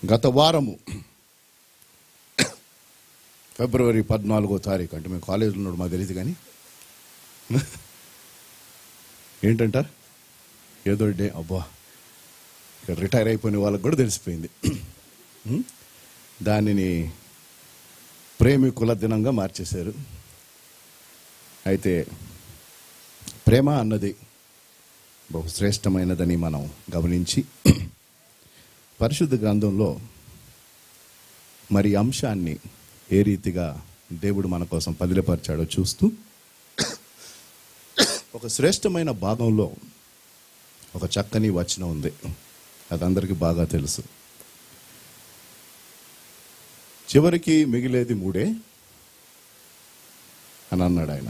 గత వారము ఫిబ్రవరి పద్నాలుగో తారీఖు అంటే మేము కాలేజీలో ఉన్నాడు మాకు తెలియదు కానీ ఏంటంట ఏదో డే అబ్బా ఇక్కడ రిటైర్ అయిపోయిన వాళ్ళకి కూడా తెలిసిపోయింది ఉం? దానిని ప్రేమికుల దినంగా మార్చేశారు అయితే ప్రేమ అన్నది బహుశ్రేష్టమైనదని మనం గమనించి పరిశుద్ధ గ్రంథంలో మరి ఈ అంశాన్ని ఏ రీతిగా దేవుడు మన కోసం పదిలపరిచాడో చూస్తూ ఒక శ్రేష్టమైన భాగంలో ఒక చక్కని వచనం ఉంది అది అందరికీ బాగా తెలుసు చివరికి మిగిలేది మూడే అని అన్నాడు ఆయన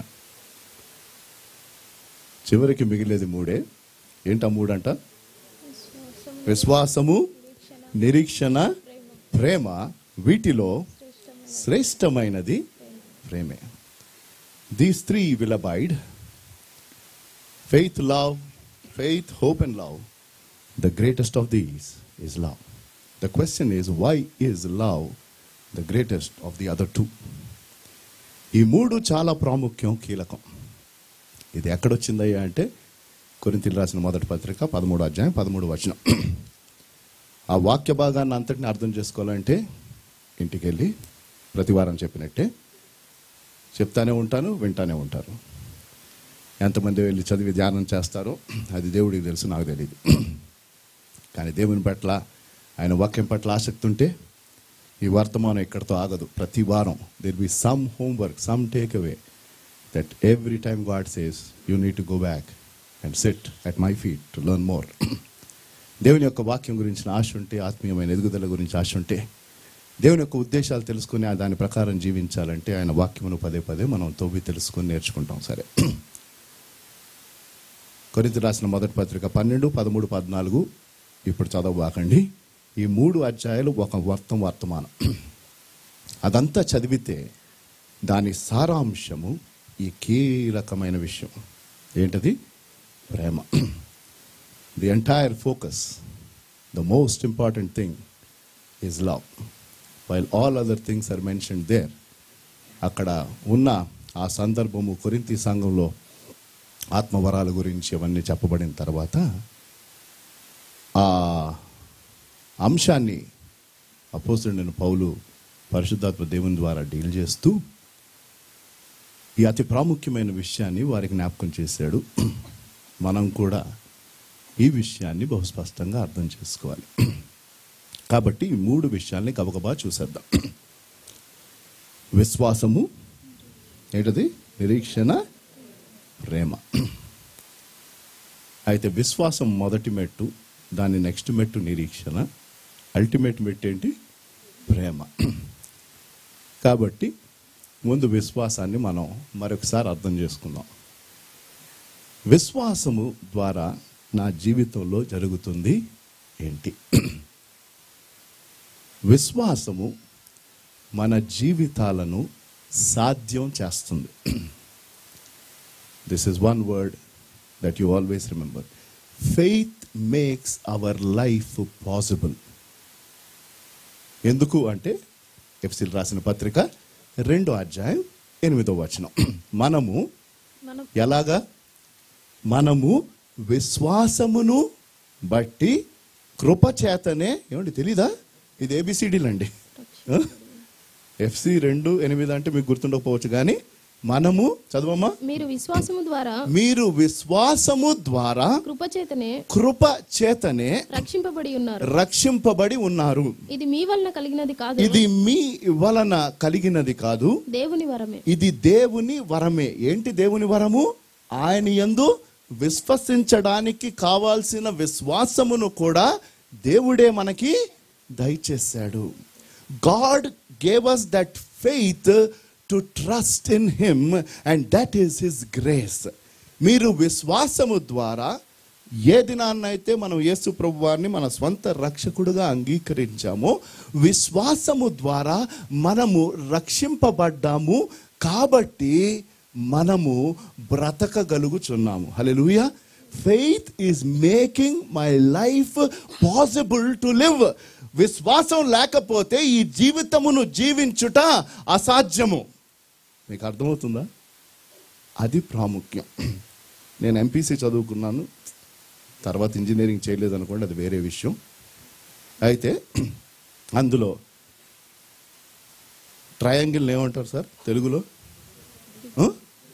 చివరికి మిగిలేది మూడే ఏంటా మూడంట విశ్వాసము నిరీక్షణ ప్రేమ వీటిలో శ్రేష్టమైనది ప్రేమే these three will abide faith love faith hope and love the greatest of these is love the question is why is love the greatest of the other two ఈ మూడు చాలా ప్రాముఖ్యం కీలకం ఇది ఎక్కడొచ్చిందయ్యా అంటే కొరింతలు రాసిన మొదటి పత్రిక పదమూడు అధ్యాయం పదమూడు వచనం ఆ వాక్య భాగాన్ని అంతటిని అర్థం చేసుకోవాలంటే ఇంటికి వెళ్ళి ప్రతి వారం చెప్పినట్టే చెప్తానే ఉంటాను వింటానే ఉంటారు ఎంతమంది వెళ్ళి చదివి ధ్యానం చేస్తారో అది దేవుడికి తెలుసు నాకు తెలియదు కానీ దేవుని పట్ల ఆయన వాక్యం పట్ల ఆసక్తి ఉంటే ఈ వర్తమానం ఇక్కడితో ఆగదు ప్రతి వారం there be some homework some take away that every time God says you need to go back and sit at my feet to learn more దేవుని యొక్క వాక్యం గురించిన ఆశ ఉంటే ఆత్మీయమైన ఎదుగుదల గురించి ఆశ ఉంటే దేవుని యొక్క ఉద్దేశాలు తెలుసుకుని ఆ దాని ప్రకారం జీవించాలంటే ఆయన వాక్యమును పదే పదే మనం తవ్వి తెలుసుకుని నేర్చుకుంటాం సరే కొరింత రాసిన మొదటి పత్రిక పన్నెండు పదమూడు పద్నాలుగు ఇప్పుడు చదవబాకండి ఈ మూడు అధ్యాయాలు ఒక వర్తం వర్తమానం అదంతా చదివితే దాని సారాంశము ఈ కీలకమైన విషయం ఏంటది ప్రేమ the entire focus the most important thing is love while all other things are mention there అక్కడ ఉన్న ఆ సందర్భము కొరింతి సంఘంలో ఆత్మవరాల గురించి అవన్నీ చెప్పబడిన తర్వాత ఆ అంశాన్ని అపోజిట్ పౌలు పరిశుద్ధాత్మ దేవుని ద్వారా డీల్ చేస్తూ ఈ అతి ప్రాముఖ్యమైన విషయాన్ని వారికి జ్ఞాపకం చేశాడు మనం కూడా ఈ విషయాన్ని బహుస్పష్టంగా అర్థం చేసుకోవాలి కాబట్టి ఈ మూడు విషయాల్ని గబగబా చూసేద్దాం విశ్వాసము ఏంటది నిరీక్షణ ప్రేమ అయితే విశ్వాసం మొదటి మెట్టు దాని నెక్స్ట్ మెట్టు నిరీక్షణ అల్టిమేట్ మెట్టు ఏంటి ప్రేమ కాబట్టి ముందు విశ్వాసాన్ని మనం మరొకసారి అర్థం చేసుకుందాం విశ్వాసము ద్వారా నా జీవితంలో జరుగుతుంది ఏంటి విశ్వాసము మన జీవితాలను సాధ్యం చేస్తుంది this is one word that you always remember faith makes our life possible ఎందుకు అంటే ఎఫ్సిల్ రాసిన పత్రిక రెండో అధ్యాయం ఎనిమిదో వచనం మనము మనం ఎలాగా మనము విశ్వాసమును బట్టి కృప చేతనే ఏమండి తెలీదా ఇది ఏబిసిడీలు అండి ఎఫ్సి రెండు ఎనిమిది అంటే మీకు గుర్తుండకపోవచ్చు కానీ మనము చదవమ్మా మీరు విశ్వాసము ద్వారా మీరు విశ్వాసము ద్వారా కృపచేతనే కృప చేతనే రక్షింపబడి ఉన్నారు రక్షింపబడి ఉన్నారు ఇది మీ వలన కలిగినది కాదు ఇది మీ వలన కలిగినది కాదు దేవుని వరమే ఇది దేవుని వరమే ఏంటి దేవుని వరము ఆయన యందు విశ్వసించడానికి కావాల్సిన విశ్వాసమును కూడా దేవుడే మనకి దయచేశాడు God gave us that faith to trust in him and that is his grace మీరు విశ్వాసము ద్వారా ఏ దినాన్నైతే మనం యేసు ప్రభువారిని మన స్వంత రక్షకుడుగా అంగీకరించామో విశ్వాసము ద్వారా మనము రక్షింపబడ్డాము కాబట్టి మనము బ్రతకగలుగుచున్నాము hallelujah faith is making my life possible to live విశ్వాసం లేకపోతే ఈ జీవితమును జీవించుట అసాధ్యము మీకు అర్థమవుతుందా అది ప్రాముఖ్యం నేను ఎంపీసీ చదువుకున్నాను తర్వాత ఇంజనీరింగ్ చేయలేదు అనుకోండి అది వేరే విషయం అయితే అందులో ట్రయాంగిల్ ఏమంటారు సార్ తెలుగులో ఆ?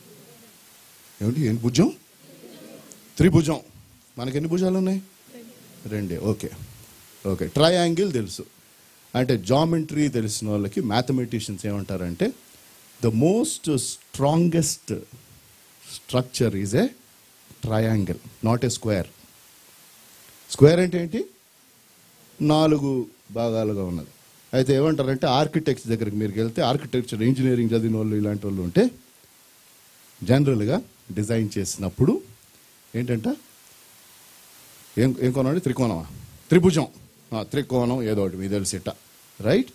ఏమిటి ఏంటి భుజం త్రిభుజం మనకి ఎన్ని భుజాలు ఉన్నాయి రెండే ఓకే ఓకే ట్రయాంగిల్ తెలుసు అంటే జామెట్రీ తెలిసిన వాళ్ళకి మ్యాథమెటిషియన్స్ ఏమంటారంటే the most strongest structure is a triangle not a square square అంటే ఏంటి నాలుగు భాగాలుగా ఉన్నది అయితే ఏమంటారంటే ఆర్కిటెక్ట్స్ దగ్గరికి మీరు వెళ్తే ఆర్కిటెక్చర్ ఇంజనీరింగ్ చదివిన వాళ్ళు ఇలాంటి వాళ్ళు ఉంటే జనరల్గా డిజైన్ చేసినప్పుడు ఏంటంట ఏం ఏం కోణం అండి త్రికోణమా త్రిభుజం ఆ, త్రికోణం ఏదో ఒకటి మీకు తెలిసిట రైట్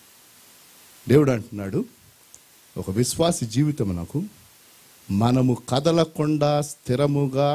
దేవుడు అంటున్నాడు ఒక విశ్వాసి జీవితం నాకు మనము కదలకుండా స్థిరముగా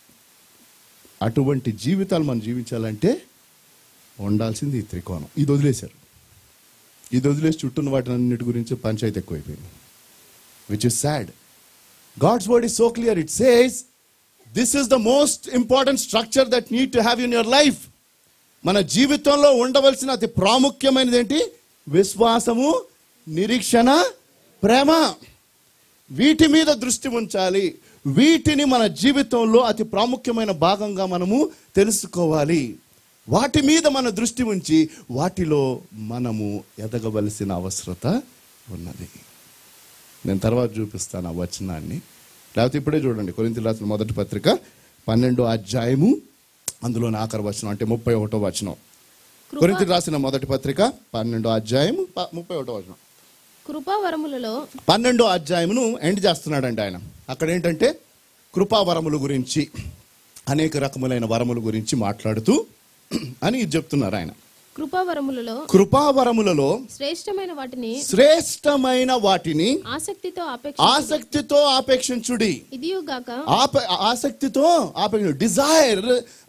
అటువంటి జీవితాలు మనం జీవించాలంటే ఉండాల్సింది ఈ త్రికోణం ఇది వదిలేశారు ఇది వదిలేసి చుట్టూన్న వాటి అన్నిటి గురించి పంచాయతీ ఎక్కువైపోయింది which is sad God's word is so clear it says this is the most important structure that need to have in your life మన జీవితంలో ఉండవలసిన అతి ప్రాముఖ్యమైనది ఏంటి విశ్వాసము నిరీక్షణ ప్రేమ వీటి మీద దృష్టి ఉంచాలి వీటిని మన జీవితంలో అతి ప్రాముఖ్యమైన భాగంగా మనము తెలుసుకోవాలి వాటి మీద మన దృష్టి ఉంచి వాటిలో మనము ఎదగవలసిన అవసరత ఉన్నది నేను తర్వాత చూపిస్తాను ఆ వచనాన్ని లేకపోతే ఇప్పుడే చూడండి కొరింత రాసిన మొదటి పత్రిక పన్నెండో అధ్యాయము అందులో ఆఖరి వచనం అంటే ముప్పై ఒకటో వచనం కృపా కొరింత రాసిన మొదటి పత్రిక పన్నెండో అధ్యాయము ప- ముప్పై ఒకటో వచనం కృపావరములలో పన్నెండో అధ్యాయమును ఎండ్ చేస్తున్నాడండి ఆయన అక్కడ ఏంటంటే కృపావరముల గురించి అనేక రకములైన వరముల గురించి మాట్లాడుతూ అని ఇది చెప్తున్నారు ఆయన కృపావరములలో కృపావరములలో శ్రేష్టమైన వాటిని శ్రేష్టమైన వాటిని ఆసక్తితో ఆపేక్ష ఆసక్తితో ఆపేక్షించుడి ఇదియుగాక ఆప ఆసక్తితో ఆపేక్ష desire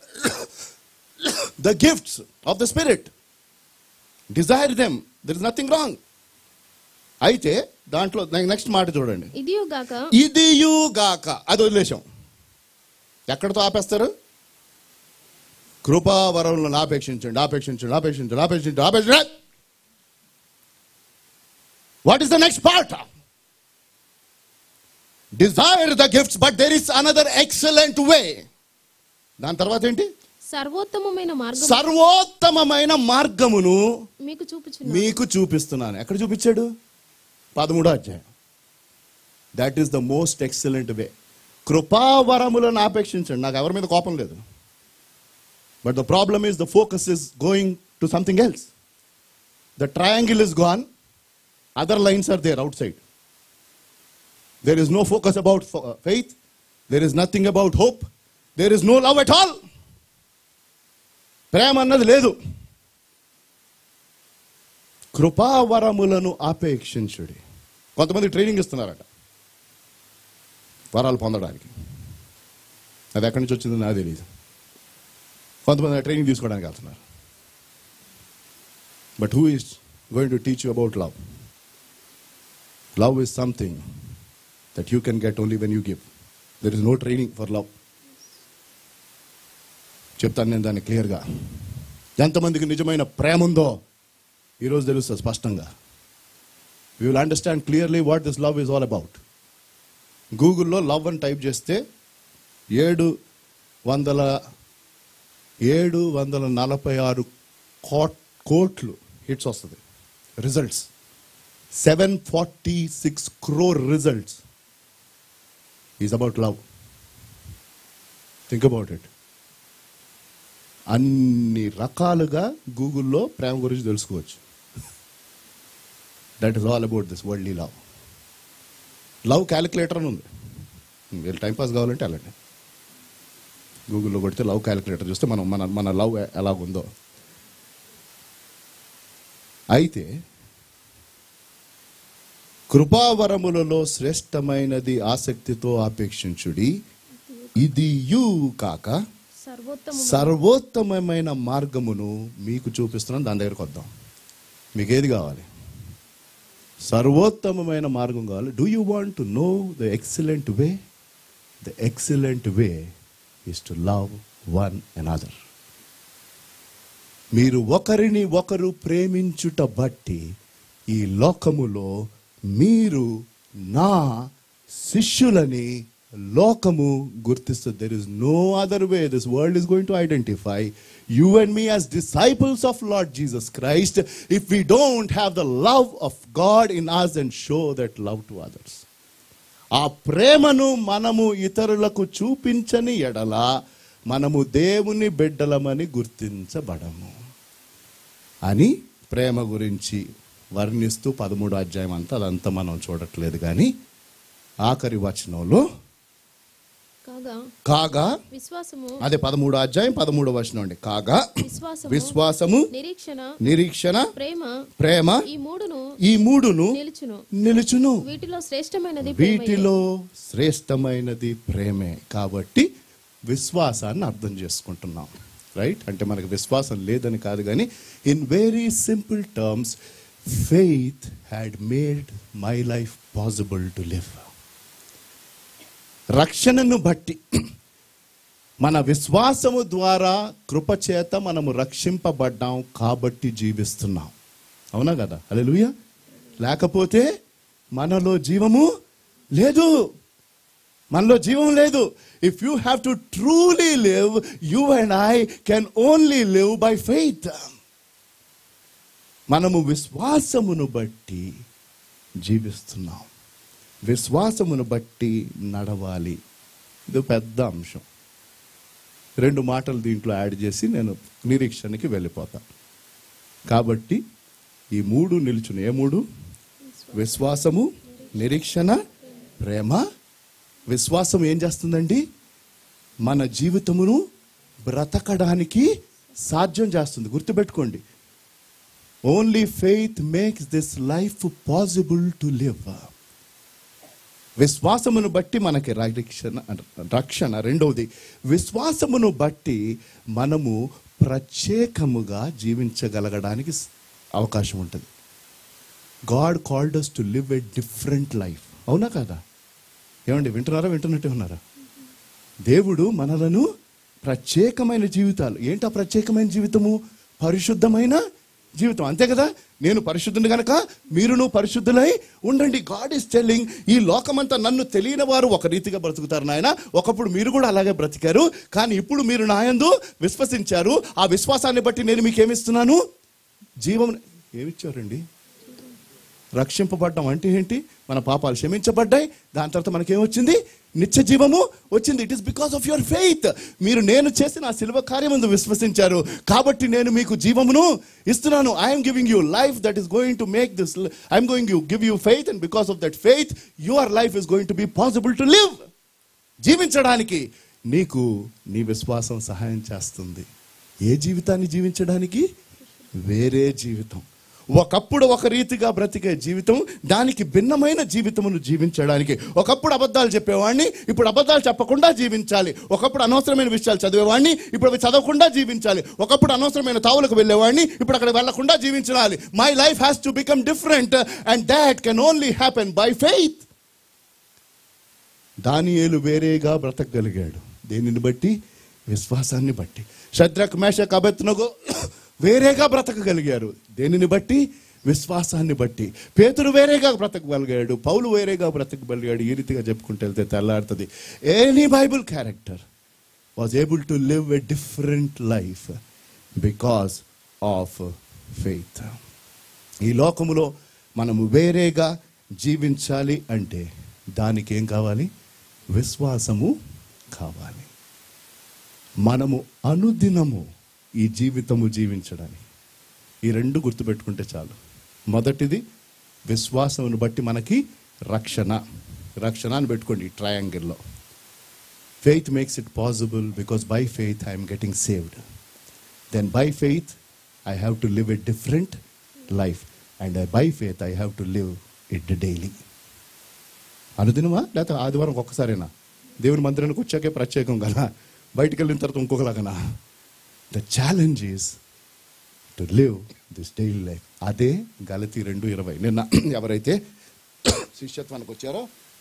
the gifts of the spirit desire them there is nothing wrong అయితే దాంట్లో నెక్స్ట్ మాట చూడండి ఇదియుగాక ఇదియుగాక అది వదిలేశాం ఎక్కడితో ఆపేస్తారు కృపావరంలో ఆపేక్షించండి ఆపేక్షించండి ఆపేక్షించండి ఆపేక్షించండి ఆపేక్షించండి what is the next part desire the gifts but there is another excellent way దాని తర్వాత ఏంటి సర్వోత్తమమైన మార్గం సర్వోత్తమమైన మార్గమును మీకు చూపుచున్నా మీకు చూపిస్తున్నాను ఎక్కడ చూపించాడు పదమూడో అధ్యాయం that is the most excellent way కృపావరములను ఆపేక్షించండి నాకు ఎవరి మీద కోపం లేదు but the problem is the focus is going to something else the triangle is gone other lines are there outside there is no focus about faith there is nothing about hope there is no love at all ప్రేమ అన్నది లేదు కృపావరములను ఆపేక్షించుడి కొంతమంది training ఇస్తున్నారట వరాలు పొందడానికి అది ఎక్కడి నుంచి వచ్చిందో నాకు తెలియదు కొంతమంది ట్రైనింగ్ తీసుకోవడానికి వెళ్తున్నారు but who is going to teach you about love love is something that you can get only when you give there is no training for love చెప్తాను నేను దాన్ని క్లియర్గా ఎంతమందికి నిజమైన ప్రేమ ఉందో ఈరోజు తెలుస్తుంది స్పష్టంగా we will understand clearly what this love is all about గూగుల్లో లవ్ అని టైప్ చేస్తే ఏడు వందల ఏడు వందల నలభై ఆరు కోట్ కోట్లు హిట్స్ వస్తుంది results seven forty six crore results is about love think about it అన్ని రకాలుగా గూగుల్లో ప్రేమ గురించి తెలుసుకోవచ్చు that is all about this worldly love love calculator అని ఉంది మీరు టైంపాస్ కావాలంటే వెళ్ళండి గూగుల్లో కొడితే లవ్ క్యాలిక్యులేటర్ చూస్తే మనం మన మన లవ్ ఎలాగుందో అయితే కృపావరములలో శ్రేష్టమైనది ఆసక్తితో ఆపేక్షించుడి ఇది యు కాక సర్వోత్తము సర్వోత్తమమైన మార్గమును మీకు చూపిస్తున్నాను దాని దగ్గరకు వద్దాం మీకు ఏది కావాలి సర్వోత్తమమైన మార్గం కావాలి do you want to know the excellent way the excellent way is to love one another మీరు ఒకరిని ఒకరు ప్రేమించుట బట్టి ఈ లోకములో మీరు నా శిష్యులని లోకము గుర్తిస్తుంది there is no other way this world is going to identify you and me as disciples of Lord Jesus Christ if we don't have the love of God in us and show that love to others ఆ ప్రేమను మనము ఇతరులకు చూపించని ఎడల మనము దేవుని బిడ్డలమని గుర్తించబడము అని ప్రేమ గురించి వర్ణిస్తూ పదమూడు అధ్యాయం అంతా అదంతా మనం చూడట్లేదు కానీ ఆఖరి వచనంలో కాగా కాగా విశ్వాసము అదే పదమూడు అధ్యాయం పదమూడు వచనం అండి కాగా విశ్వాసము విశ్వాసము నిరీక్షణ నిరీక్షణ ప్రేమ ప్రేమ ఈ మూడును ఈ మూడును నిలుచును నిలుచును వీటిలో శ్రేష్టమైనది ప్రేమయే. వీటిలో శ్రేష్టమైనది ప్రేమే కాబట్టి విశ్వాసాన్ని అర్థం చేసుకుంటున్నాం రైట్ అంటే మనకు విశ్వాసం లేదని కాదు కానీ in very simple terms faith had made my life possible to live రక్షణను బట్టి మన విశ్వాసము ద్వారా కృపచేత మనము రక్షింపబడ్డాం కాబట్టి జీవిస్తున్నాం అవునా కదా హల్లెలూయ లేకపోతే మనలో జీవము లేదు మనలో జీవం లేదు if you have to truly live you and I can only live by faith మనము విశ్వాసమును బట్టి జీవిస్తున్నాం విశ్వాసమును బట్టి నడవాలి ఇది పెద్ద అంశం రెండు మాటలు దీంట్లో యాడ్ చేసి నేను నిరీక్షణకి వెళ్ళిపోతా కాబట్టి ఈ మూడు నిలుచును ఏ మూడు విశ్వాసము నిరీక్షణ ప్రేమ విశ్వాసం ఏం చేస్తుందండి మన జీవితమును బ్రతకడానికి సాధ్యం చేస్తుంది గుర్తుపెట్టుకోండి only faith makes this life possible to live విశ్వాసమును బట్టి మనకి రక్షణ రక్షణ రెండవది విశ్వాసమును బట్టి మనము ప్రత్యేకముగా జీవించగలగడానికి స్- అవకాశం ఉంటుంది God called us to live a different life అవునా కదా ఏమండి వింటున్నారా వింటున్నట్టే ఉన్నారా దేవుడు మనలను ప్రత్యేకమైన జీవితాలు ఏంటి ఆ ప్రత్యేకమైన జీవితము పరిశుద్ధమైన జీవితం అంతే కదా నేను పరిశుద్ధుని గనక మీరును పరిశుద్ధులై ఉండండి గాడ్ ఇస్ టెల్లింగ్ ఈ లోకమంతా నన్ను తెలియని వారు ఒక రీతిగా బ్రతుకుతారు నాయన ఒకప్పుడు మీరు కూడా అలాగే బ్రతికారు కానీ ఇప్పుడు మీరు నాయందు విశ్వసించారు ఆ విశ్వాసాన్ని బట్టి నేను మీకు ఏమిస్తున్నాను జీవం ఏమిచ్చారండి రక్షింపబడ్డం అంటే ఏంటి మన పాపాలు క్షమించబడ్డాయి దాని తర్వాత మనకేమొచ్చింది నిత్య జీవము వచ్చింది it is because of your faith మీరు నేను చేసిన ఆ శిల్వ కార్యమందు విశ్వసించారు కాబట్టి నేను మీకు జీవమును ఇస్తున్నాను I'm giving you life that is going to make this I'm going you give you faith and because of that faith your life is going to be possible to live జీవించడానికి నీకు నీ విశ్వాసం సహాయం చేస్తుంది ఏ జీవితాన్ని జీవించడానికి వేరే జీవితం ఒకప్పుడు ఒక రీతిగా బ్రతికే జీవితం దానికి భిన్నమైన జీవితమును జీవించడానికి ఒకప్పుడు అబద్ధాలు చెప్పేవాడిని ఇప్పుడు అబద్ధాలు చెప్పకుండా జీవించాలి ఒకప్పుడు అనవసరమైన విషయాలు చదివేవాడిని ఇప్పుడు అవి చదవకుండా జీవించాలి ఒకప్పుడు అనవసరమైన తావులకు వెళ్ళేవాడిని ఇప్పుడు అక్కడ వెళ్లకుండా జీవించాలి my life has to become different and that can only happen by faith దానియేలు వేరేగా బ్రతకగలిగాడు దేనిని బట్టి విశ్వాసాన్ని బట్టి శద్రక్ మేషక్ అబెత్నగో వేరేగా బ్రతకగలిగారు దేనిని బట్టి విశ్వాసాన్ని బట్టి పేతురు వేరేగా బ్రతకగలిగాడు పౌలు వేరేగా బ్రతకగలిగాడు ఈ రీతిగా చెప్పుకుంటూ వెళ్తే తెల్లాడుతుంది any Bible character was able to live a different life because of faith ఈ లోకములో మనము వేరేగా జీవించాలి అంటే దానికి ఏం కావాలి విశ్వాసము కావాలి మనము అనుదినము ఈ జీవితము జీవించడానికి ఈ రెండు గుర్తుపెట్టుకుంటే చాలు మొదటిది విశ్వాసమును బట్టి మనకి రక్షణ రక్షణ అని పెట్టుకోండి ఈ ట్రయాంగిల్లో faith makes it possible because by faith I'm getting saved then by faith I have to live a different life and by faith I have to live it daily అనుదినమా లేకపోతే ఆదివారం ఒక్కసారేనా దేవుని మందిరానికి వచ్చాకే ప్రత్యేకం కదా బయటికి వెళ్ళిన తర్వాత ఇంకొకలాగనా the challenge is to live this daily life అదే గలతి రెండు ఇరవై నిన్న ఎవరైతే శిష్యత్వానికి వచ్చారో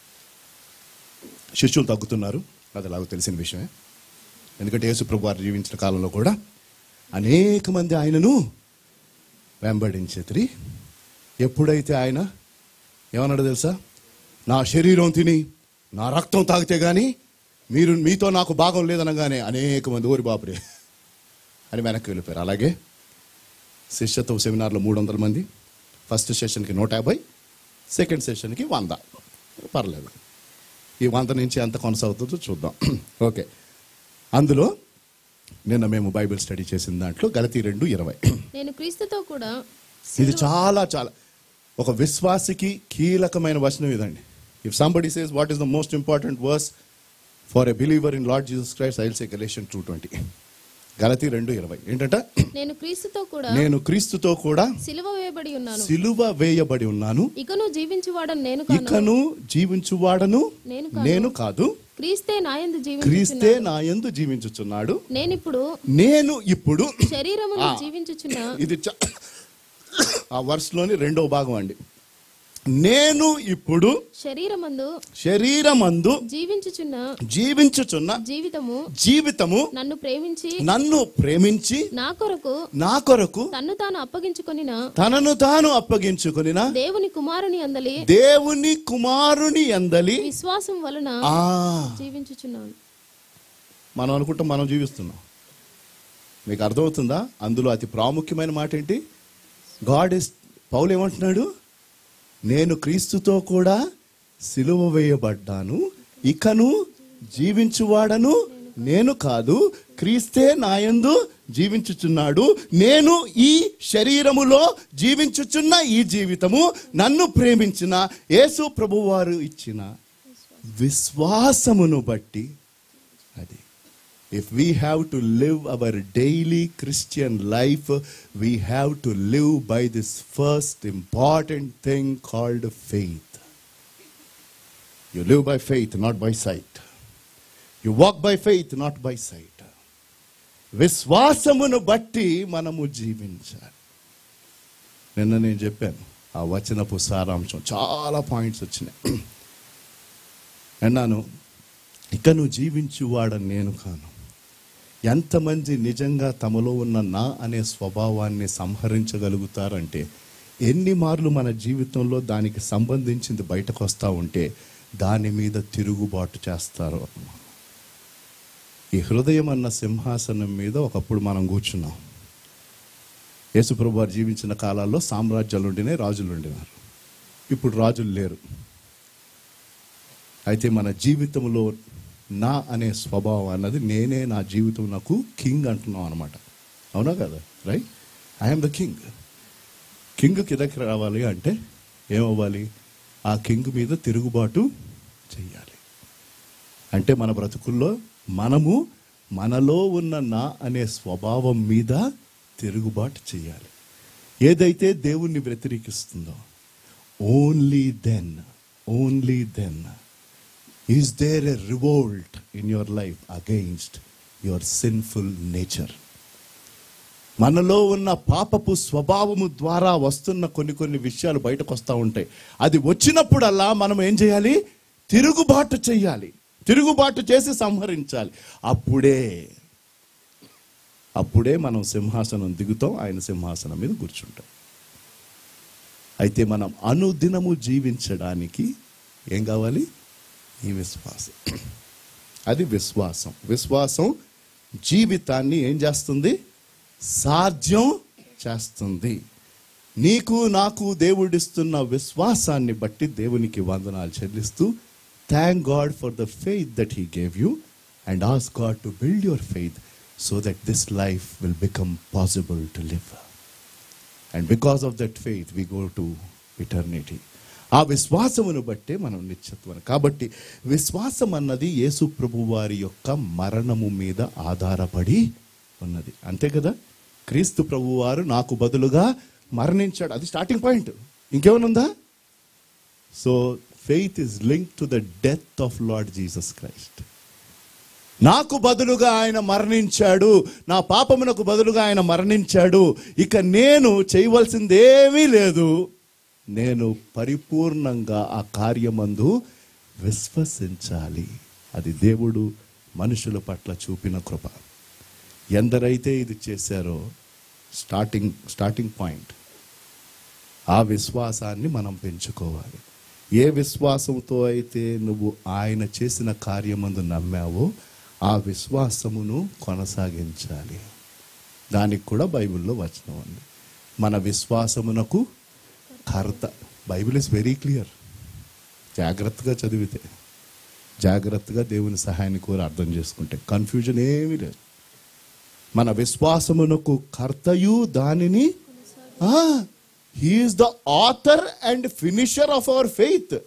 శిష్యులు తగ్గుతున్నారు అది నాకు తెలిసిన విషయమే ఎందుకంటే యేసుప్రభు వారు జీవించిన కాలంలో కూడా అనేక మంది ఆయనను వెంబడించేతిరి ఎప్పుడైతే ఆయన ఏమన్నాడు తెలుసా నా శరీరం తిని నా రక్తం తాగితే గాని మీరు మీతో నాకు భాగం లేదనగానే అనేక మంది ఓరి బాపురే అని వెనక్కి వెళ్ళిపోయారు అలాగే శిష్యత్వ సెమినార్లో మూడు వందల మంది ఫస్ట్ సెషన్కి నూట యాభై సెకండ్ సెషన్కి వంద పర్లేదు ఈ వంద నుంచి ఎంత కొనసాగుతుందో చూద్దాం ఓకే అందులో నిన్న మేము బైబిల్ స్టడీ చేసిన దాంట్లో గలతీ రెండు ఇరవై నేను క్రీస్తుతో కూడా ఇది చాలా చాలా ఒక విశ్వాసికి కీలకమైన వచనం ఇదండి if somebody says what is the most important verse for a believer in Lord Jesus Christ I'll say Galatian two twenty గలతీ రెండు ఇరవై ఏంటంట నేను క్రీస్తుతో కూడా నేను క్రీస్తుతో కూడా సిలువ వేయబడి ఉన్నాను సిలువ వేయబడి ఉన్నాను ఇకను జీవించువాడని నేను కాను ఇకను జీవించువాడను నేను కాను. నేను కాదు క్రీస్తే నాయందు క్రీస్తే జీవించుచున్నాడు నా యందు జీవించుచున్నాడు నేనిప్పుడు నేను ఇప్పుడు శరీరమును ఆ. జీవించుచున్న ఇది చ- ఆ వర్స్లోని రెండో భాగం అండి నేను ఇప్పుడు శరీరమందు శరీరమందు జీవించుచున్న జీవించుచున్న జీవితము జీవితము నన్ను ప్రేమించి నన్ను ప్రేమించి నా కొరకు నా కొరకు తన్ను తాను అప్పగించుకొనిన తనను తాను అప్పగించుకొనిన దేవుని కుమారుని అందలి దేవుని కుమారుని అందలి విశ్వాసం వలన ఆ జీవించుచున్నాను మనం అనుకుంటాం మనం జీవిస్తున్నాం మీకు అర్థమవుతుందా అందులో అతి ప్రాముఖ్యమైన మాట ఏంటి గాడ్ ఇస్ పౌలు ఏమంటున్నాడు నేను క్రీస్తుతో కూడా సిలువ వేయబడ్డాను ఇకను జీవించువాడను నేను కాదు క్రీస్తే నాయందు జీవించుచున్నాడు నేను ఈ శరీరములో జీవించుచున్న ఈ జీవితము నన్ను ప్రేమించిన యేసు ప్రభువారు ఇచ్చిన విశ్వాసమును బట్టి అది If we have to live our daily Christian life, we have to live by this first important thing called faith. You live by faith, not by sight. You walk by faith, not by sight. విశ్వాసమును బట్టి మనము జీవించాలి నిన్న నేను చెప్పాను ఆ వచనపు సారాంశం చాలా పాయింట్స్ వచ్చినాయి అన్నాను ఇక నువ్వు జీవించువాడని నేను కాను ఎంతమంది నిజంగా తమలో ఉన్న నా అనే స్వభావాన్ని సంహరించగలుగుతారంటే ఎన్ని మార్లు మన జీవితంలో దానికి సంబంధించింది బయటకు వస్తూ ఉంటే దాని మీద తిరుగుబాటు చేస్తారు ఈ హృదయం అన్న సింహాసనం మీద ఒకప్పుడు మనం కూర్చున్నాం యేసుప్రభు వారు జీవించిన కాలాల్లో సామ్రాజ్యాలు ఉండినాయి రాజులు ఉండినారు ఇప్పుడు రాజులు లేరు అయితే మన జీవితంలో నా అనే స్వభావం అన్నది నేనే నా జీవితం నాకు కింగ్ అంటున్నాం అనమాట అవునా కదా right I'm the king king కిందకి రావాలి అంటే ఏమవ్వాలి ఆ కింగ్ మీద తిరుగుబాటు చెయ్యాలి అంటే మన బ్రతుకుల్లో మనము మనలో ఉన్న నా అనే స్వభావం మీద తిరుగుబాటు చేయాలి ఏదైతే దేవుణ్ణి వ్యతిరేకిస్తుందో only then only then is there a revolt in your life against your sinful nature మనలో ఉన్న పాపపు స్వభావము ద్వారా వస్తున్న కొన్ని కొన్ని విషయాలు బయటకు వస్తూ ఉంటాయి అది వచ్చినప్పుడల్లా మనం ఏం చేయాలి తిరుగుబాటు చేయాలి తిరుగుబాటు చేసి సంహరించాలి అప్పుడే అప్పుడే మనం సింహాసనం దిగుతాం ఆయన సింహాసనం మీద కూర్చుంటాం అయితే మనం అనుదినము జీవించడానికి ఏం కావాలి ఈ విశ్వాసం అది విశ్వాసం విశ్వాసం జీవితాన్ని ఏం చేస్తుంది సాధ్యం చేస్తుంది నీకు నాకు దేవుడిస్తున్న విశ్వాసాన్ని బట్టి దేవునికి వందనాలు చెల్లిస్తూ thank God for the faith that he gave you and ask God to build your faith so that this life will become possible to live and because of that faith we go to eternity ఆ విశ్వాసమును బట్టే మనం నిత్యత్వం కాబట్టి విశ్వాసం అన్నది యేసు ప్రభు వారి యొక్క మరణము మీద ఆధారపడి ఉన్నది అంతే కదా క్రీస్తు ప్రభు వారు నాకు బదులుగా మరణించాడు అది స్టార్టింగ్ పాయింట్ ఇంకేమనుందా so faith is link to the death of Lord Jesus Christ నాకు బదులుగా ఆయన మరణించాడు నా పాపమునకు బదులుగా ఆయన మరణించాడు ఇక నేను చేయవలసిందేమీ లేదు నేను పరిపూర్ణంగా ఆ కార్యమందు విశ్వసించాలి అది దేవుడు మనుషుల పట్ల చూపిన కృప ఎందరైతే ఇది చేశారో స్టార్టింగ్ స్టార్టింగ్ పాయింట్ ఆ విశ్వాసాన్ని మనం పెంచుకోవాలి ఏ విశ్వాసంతో అయితే నువ్వు ఆయన చేసిన కార్యమందు నమ్మావో ఆ విశ్వాసమును కొనసాగించాలి దానికి కూడా బైబిల్లో వచనం ఉంది మన విశ్వాసమునకు కర్త బైబిల్ ఇస్ వెరీ క్లియర్ జాగ్రత్తగా చదివితే జాగ్రత్తగా దేవుని సహాయాన్ని కోరి అర్థం చేసుకుంటే కన్ఫ్యూజన్ ఏమీ లేదు మన విశ్వాసమునకు కర్తయు దానిని he is the author and finisher of our faith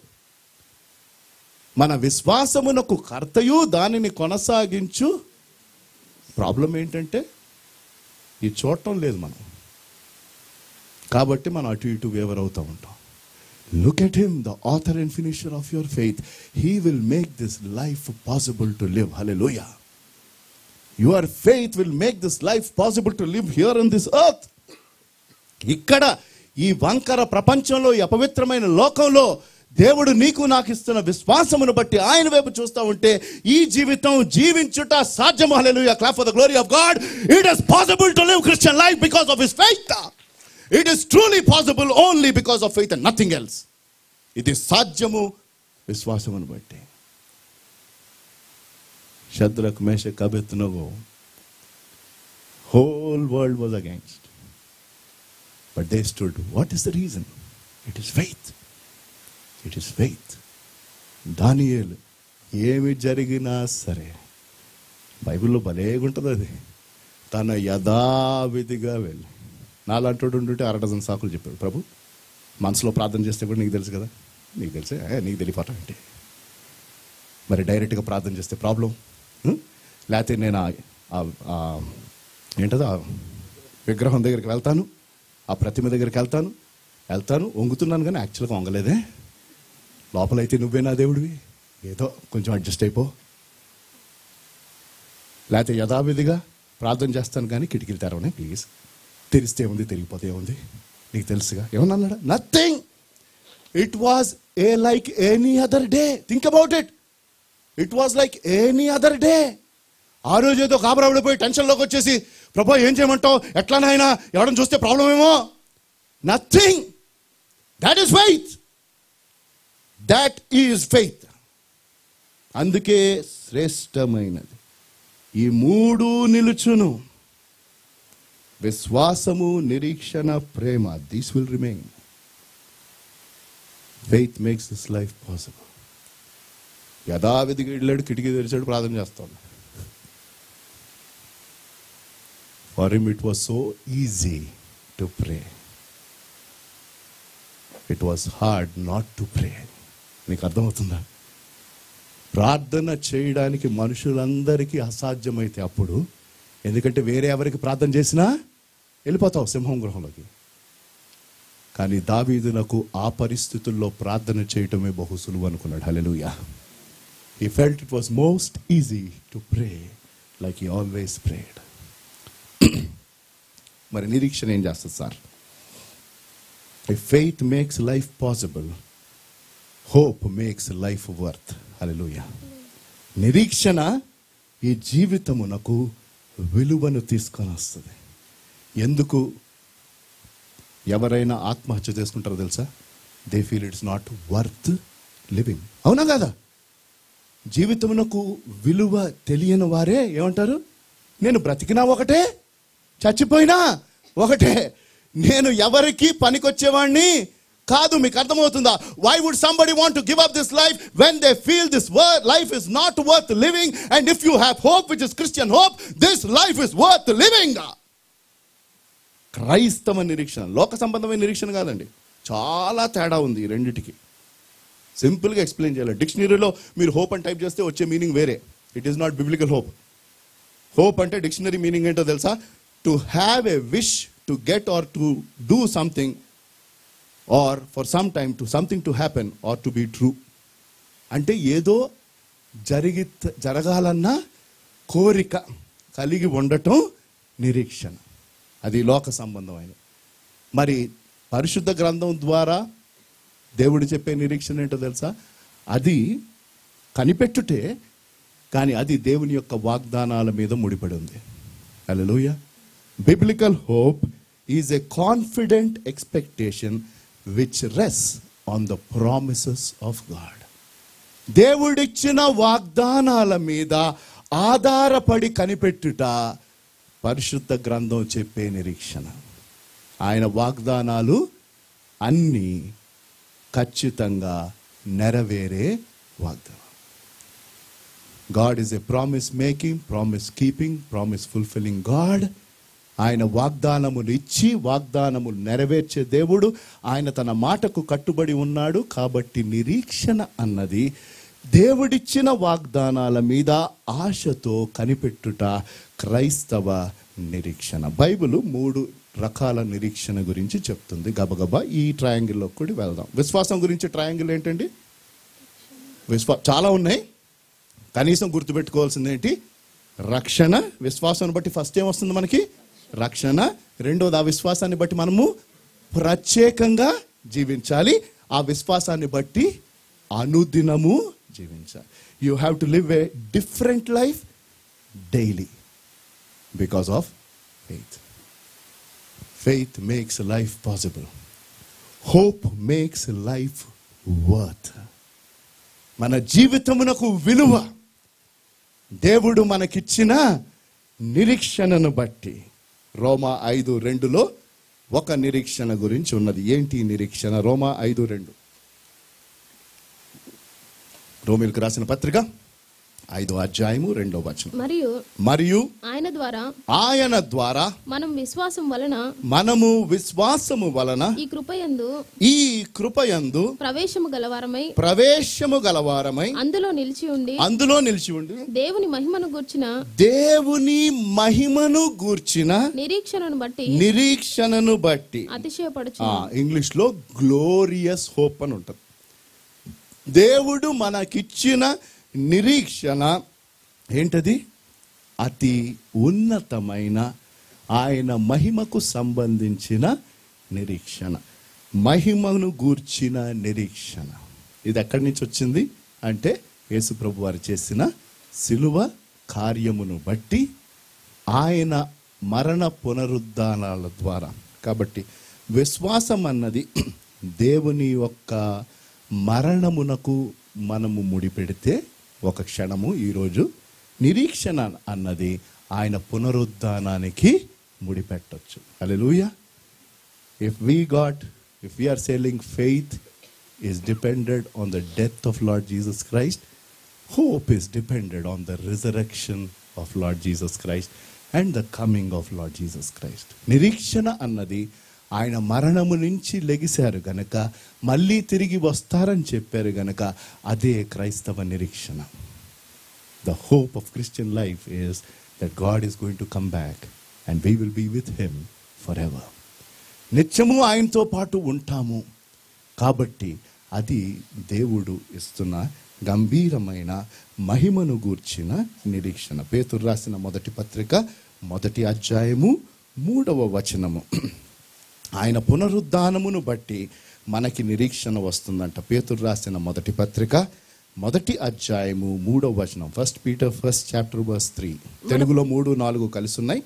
మన విశ్వాసమునకు కర్తయు దానిని కొనసాగించు ప్రాబ్లం ఏంటంటే ఇది చూడటం లేదు మనం కాబట్టి మనం అటు ఇటు వేవర్ అవుతూ ఉంటాం look at him the author and finisher of your faith he will make this life possible to live హలే your faith will make this life possible to live here in this earth ఇక్కడ ఈ వంకర ప్రపంచంలో ఈ అపవిత్రమైన లోకంలో దేవుడు నీకు నాకు ఇస్తున్న విశ్వాసమును బట్టి ఆయన వైపు చూస్తూ ఉంటే ఈ జీవితం జీవించుట సాధ్యము hallelujah clap for the glory of God it is possible to live Christian life because of his faith it is truly possible only because of faith and nothing else ఇది సాధ్యము విశ్వాసమును బట్టి శద్రకు మేష కబెత్తునగో whole world was against But they stood. What is the reason? It is faith. It is faith. దానియేలు ఏమి జరిగినా సరే బైబిల్లో భలేగుంటుంది అది తన యథావిధిగా వెళ్ళి నాలాంటి ఉంటుంటే అర డజన్ సాకులు చెప్పాడు ప్రభు మనసులో ప్రార్థన చేస్తే కూడా నీకు తెలుసు కదా నీకు తెలుసే ఏ, నీకు తెలియపోవటం ఏంటి మరి డైరెక్ట్గా ప్రార్థన చేస్తే ప్రాబ్లం లేకపోతే నేను ఆ- ఆ- ఆ ఏంటది ఆ విగ్రహం దగ్గరికి వెళ్తాను ఆ ప్రతిమ దగ్గరికి వెళ్తాను వెళ్తాను వంగుతున్నాను కానీ యాక్చువల్గా వంగలేదే లోపలైతే నువ్వే నా దేవుడివి ఏదో కొంచెం అడ్జస్ట్ అయిపో లేకపోతే యథావిధిగా ప్రార్థన చేస్తాను కానీ కిటికీలు తెరవనే ప్లీజ్ తెరిస్తే ఉంది తిరిగిపోతే ఏముంది నీకు తెలుసుగా ఏమన్నా అన్నాడా nothing it was a like any other day think about it it was like any other day ఆ రోజు ఏదో కాబరాబడిపోయి టెన్షన్లోకి వచ్చేసి ప్రభా ఏం చేయమంటావు ఎట్లా నాయనా ఎవడని చూస్తే ప్రాబ్లం ఏమో nothing that is faith that is faith అందుకే శ్రేష్టమైనది ఈ మూడు నిలుచును విశ్వాసము నిరీక్షణ ప్రేమ these will remain faith makes this life possible యథావిధిగా వెళ్ళాడు కిటికీ తెరిచాడు ప్రార్థన చేస్తాడు for him it was so easy to pray it was hard not to pray నీకు అర్థమవుతుందా ప్రార్థన చేయడానికి మనుషులందరికీ అసాధ్యమైతే అప్పుడు ఎందుకంటే వేరే ఎవరికి ప్రార్థన చేసినా వెళ్ళిపోతావు సింహం గృహంలోకి కానీ దావీదునకు ఆ పరిస్థితుల్లో ప్రార్థన చేయటమే బహు సులువు అనుకున్నాడు hallelujah he felt it was most easy to pray like he always prayed మరి నిరీక్షణ ఏం చేస్తుంది sir faith makes life possible hope makes life worth hallelujah నిరీక్షణ ఈ జీవితమునకు విలువను తీసుకొని వస్తుంది ఎందుకు ఎవరైనా ఆత్మహత్య చేసుకుంటారో తెలుసా they feel it's not worth living అవునా కదా జీవితమునకు విలువ తెలియని వారే ఏమంటారు నేను బ్రతికినా ఒకటే చచ్చిపోయినా ఒకటే నేను ఎవరికి పనికొచ్చేవాడిని కాదు మీకు అర్థమవుతుందా why would somebody want to give up this life when they feel this life is not worth living and if you have hope which is Christian hope this life is worth living క్రైస్తవ నిరీక్షణ లోక సంబంధమైన నిరీక్షణ కాదండి చాలా తేడా ఉంది ఈ రెండిటికి సింపుల్గా ఎక్స్ప్లెయిన్ చేయాలి డిక్షనరీలో మీరు హోప్ అని టైప్ చేస్తే వచ్చే మీనింగ్ వేరే it is not biblical hope hope అంటే డిక్షనరీ మీనింగ్ ఏంటో తెలుసా to have a wish to get or to do something or for some time to something to happen or to be true అంటే ఏదో జరిగి జరగాలన్న కోరిక కలిగి ఉండటం నిరీక్షణ అది లోక సంబంధమైన మరి పరిశుద్ధ గ్రంథం ద్వారా దేవుడు చెప్పే నిరీక్షణ ఏంటో తెలుసా అది కనిపెట్టుటే కానీ అది దేవుని యొక్క వాగ్దానాల మీద ముడిపడి ఉంది hallelujah biblical hope is a confident expectation which rests on the promises of God దేవుడిచ్చిన వాగ్దానాల మీద ఆధారపడి కనిపెట్టుట పరిశుద్ధ గ్రంథం చెప్పే నిరీక్షణ ఆయన వాగ్దానాలు అన్నీ ఖచ్చితంగా నెరవేరే వాగ్దానం God is a promise making promise keeping promise fulfilling God ఆయన వాగ్దానములు ఇచ్చి వాగ్దానములు నెరవేర్చే దేవుడు ఆయన తన మాటకు కట్టుబడి ఉన్నాడు కాబట్టి నిరీక్షణ అన్నది దేవుడిచ్చిన వాగ్దానాల మీద ఆశతో కనిపెట్టుట క్రైస్తవ నిరీక్షణ బైబిల్ మూడు రకాల నిరీక్షణ గురించి చెప్తుంది గబగబా ఈ ట్రయాంగిల్లో కూడా వెళ్దాం విశ్వాసం గురించి ట్రయాంగిల్ ఏంటండి విశ్వా చాలా ఉన్నాయి కనీసం గుర్తుపెట్టుకోవాల్సింది ఏంటి రక్షణ విశ్వాసాన్ని బట్టి ఫస్ట్ ఏం వస్తుంది మనకి రక్షణ రెండోది ఆ విశ్వాసాన్ని బట్టి మనము ప్రత్యేకంగా జీవించాలి ఆ విశ్వాసాన్ని బట్టి అనుదినము జీవించాలి you have to live a different life daily because of faith faith makes life possible hope makes life worth మన జీవితమునకు విలువ దేవుడు మనకిచ్చిన నిరీక్షణను బట్టి రోమా ఐదు రెండులో ఒక నిరీక్షణ గురించి ఉన్నది ఏంటి ఈ నిరీక్షణ రోమా ఐదు రెండు రోమిల్కి రాసిన పత్రిక ఐదో అధ్యాయము రెండో వచనం మరియు మరియు ఆయన ద్వారా ఆయన ద్వారా మనం విశ్వాసం వలన మనము విశ్వాసము వలన ఈ కృపయందు ఈ కృపయందు ప్రవేశము గలవారమై ప్రవేశము గలవారమై అందులో నిలిచి ఉండి అందులో నిలిచి ఉండి దేవుని మహిమను గూర్చిన దేవుని మహిమను గూర్చిన నిరీక్షణను బట్టి నిరీక్షణను బట్టి అతిశయపడుచు ఆ, ఇంగ్లీష్ లో గ్లోరియస్ హోప్ అని ఉంటుంది దేవుడు మనకిచ్చిన నిరీక్షణ ఏంటది అతి ఉన్నతమైన ఆయన మహిమకు సంబంధించిన నిరీక్షణ మహిమను గూర్చిన నిరీక్షణ ఇది ఎక్కడి నుంచి వచ్చింది అంటే యేసుప్రభు వారు చేసిన సిలువ కార్యమును బట్టి ఆయన మరణ పునరుద్ధానాల ద్వారా కాబట్టి విశ్వాసం అన్నది దేవుని యొక్క మరణమునకు మనము ముడిపెడితే ఒక క్షణము ఈరోజు నిరీక్షణ అన్నది ఆయన పునరుద్ధానానికి ముడిపెట్టొచ్చు హల్లెలూయా if we got if we are selling faith is dependent on the death of lord jesus christ hope is dependent on the resurrection of lord jesus christ and the coming of lord jesus christ నిరీక్షణ అన్నది ఆయన మరణము నుంచి లెగిశారు గనక మళ్ళీ తిరిగి వస్తారని చెప్పారు గనక అదే క్రైస్తవ నిరీక్షణ the hope of Christian life is that God is going to come back and we will be with Him forever. నిత్యము ఆయనతో పాటు ఉంటాము కాబట్టి అది దేవుడు ఇస్తున్న గంభీరమైన మహిమను గూర్చిన నిరీక్షణ పేతురు రాసిన మొదటి పత్రిక మొదటి అధ్యాయము మూడవ వచనము ఆయన పునరుద్ధానమును బట్టి మనకి నిరీక్షణ వస్తుందంట పేతురు రాసిన మొదటి పత్రిక మొదటి అధ్యాయము మూడవ వచనం first Peter first chapter verse three తెలుగులో మూడు నాలుగు కలిసి ఉన్నాయి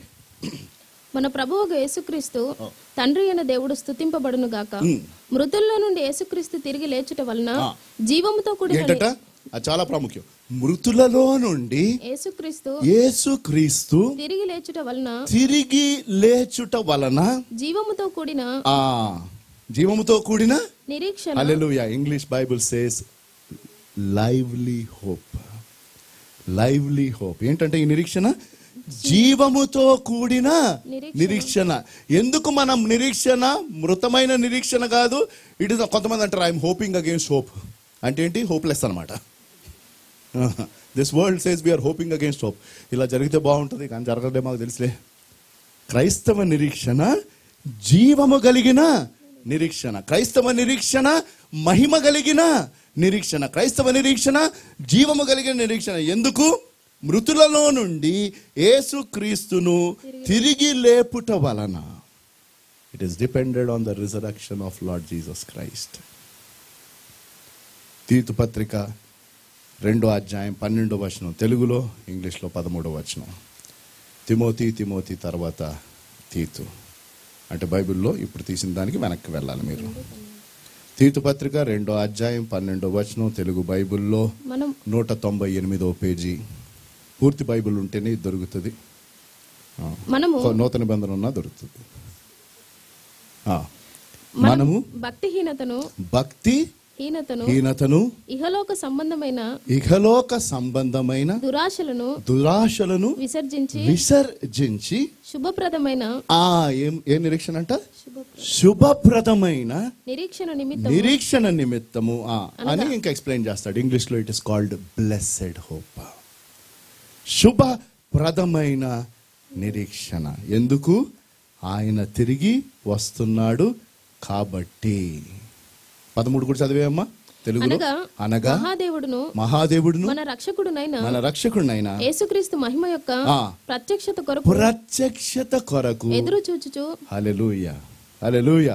మన ప్రభువుగా యేసుక్రీస్తు తండ్రి అయిన దేవుడు స్తుతింపబడును గాక ఉమ్. మృతుల్లో నుండి యేసుక్రీస్తు తిరిగి లేచుట వలన ఆ. జీవముతో కూడిన ఏంటట అది చాలా ప్రాముఖ్యం మృతులలో నుండి యేసుక్రీస్తు యేసుక్రీస్తు తిరిగి లేచుట వలన తిరిగి లేచుట వలన జీవముతో కూడిన ఆ జీవముతో కూడిన నిరీక్షణ hallelujah English Bible says lively hope lively hope ఏంటంటే ఈ నిరీక్షణ జీవముతో కూడిన నిరీక్షణ. నిరీక్షణ ఎందుకు మనం నిరీక్షణ మృతమైన నిరీక్షణ కాదు ఇట్ ఇస్ కొంతమంది అంటారు ఐఎమ్ హోపింగ్ అగేన్స్ట్ హోప్ అంటే ఏంటి హోప్లెస్ అనమాట this world says we are hoping against hope ఇలా జరిగితే బాగుంటుంది కానీ జరగదే మాకు తెలుసులే క్రైస్తవ నిరీక్షణ జీవము కలిగిన నిరీక్షణ క్రైస్తవ నిరీక్షణ మహిమ కలిగిన నిరీక్షణ క్రైస్తవ నిరీక్షణ జీవము కలిగిన నిరీక్షణ ఎందుకు మృతులలో నుండి యేసుక్రీస్తును తిరిగి లేపుట వలన it is depended on the resurrection of Lord Jesus Christ తీతు పత్రిక రెండో అధ్యాయం పన్నెండో వచనం తెలుగులో ఇంగ్లీష్లో పదమూడో వచనం తిమోతి తిమోతి తర్వాత తీతు అంటే బైబిల్లో ఇప్పుడు తీసిన దానికి వెనక్కి వెళ్ళాలి మీరు తీతు పత్రిక రెండో అధ్యాయం పన్నెండో వచనం తెలుగు బైబిల్లో మనం నూట తొంభై ఎనిమిదో పేజీ పూర్తి బైబిల్ ఉంటేనే ఇది దొరుకుతుంది ఆ. మనము నూతన నిబంధన ఉన్నా దొరుకుతుంది ఆ. మనం మనము భక్తిహీనతను భక్తి హీనతను హీనతను ఇహలోక సంబంధమైన ఇహలోక సంబంధమైన దురాశలను దురాశలను విసర్జించి విసర్జించి శుభప్రదమైన ఆ ఏం ఏ నిరీక్షణ అంట శుభప్ర- శుభప్రదమైన నిరీక్షణ నిమిత్తం నిరీక్షణ నిమిత్తము ఆ అని ఇంకా ఎక్స్ప్లెయిన్ చేస్తాడు ఇంగ్లీష్ లో it is called blessed hope శుభప్రదమైన నిరీక్షణ ఎందుకు ఆయన తిరిగి వస్తున్నాడు కాబట్టి పదమూడు కూడా చదివేయమ్మా తెలుగులో అనగా అనగా మహాదేవుడును మహాదేవుడును మన రక్షకుడునైన మన రక్షకుడినైన యేసుక్రీస్తు మహిమ యొక్క ఆ. ప్రత్యక్షత కొరకు ప్రత్యక్షత కొరకు ఎదురు చూచుచు హల్లెలూయ హల్లెలూయ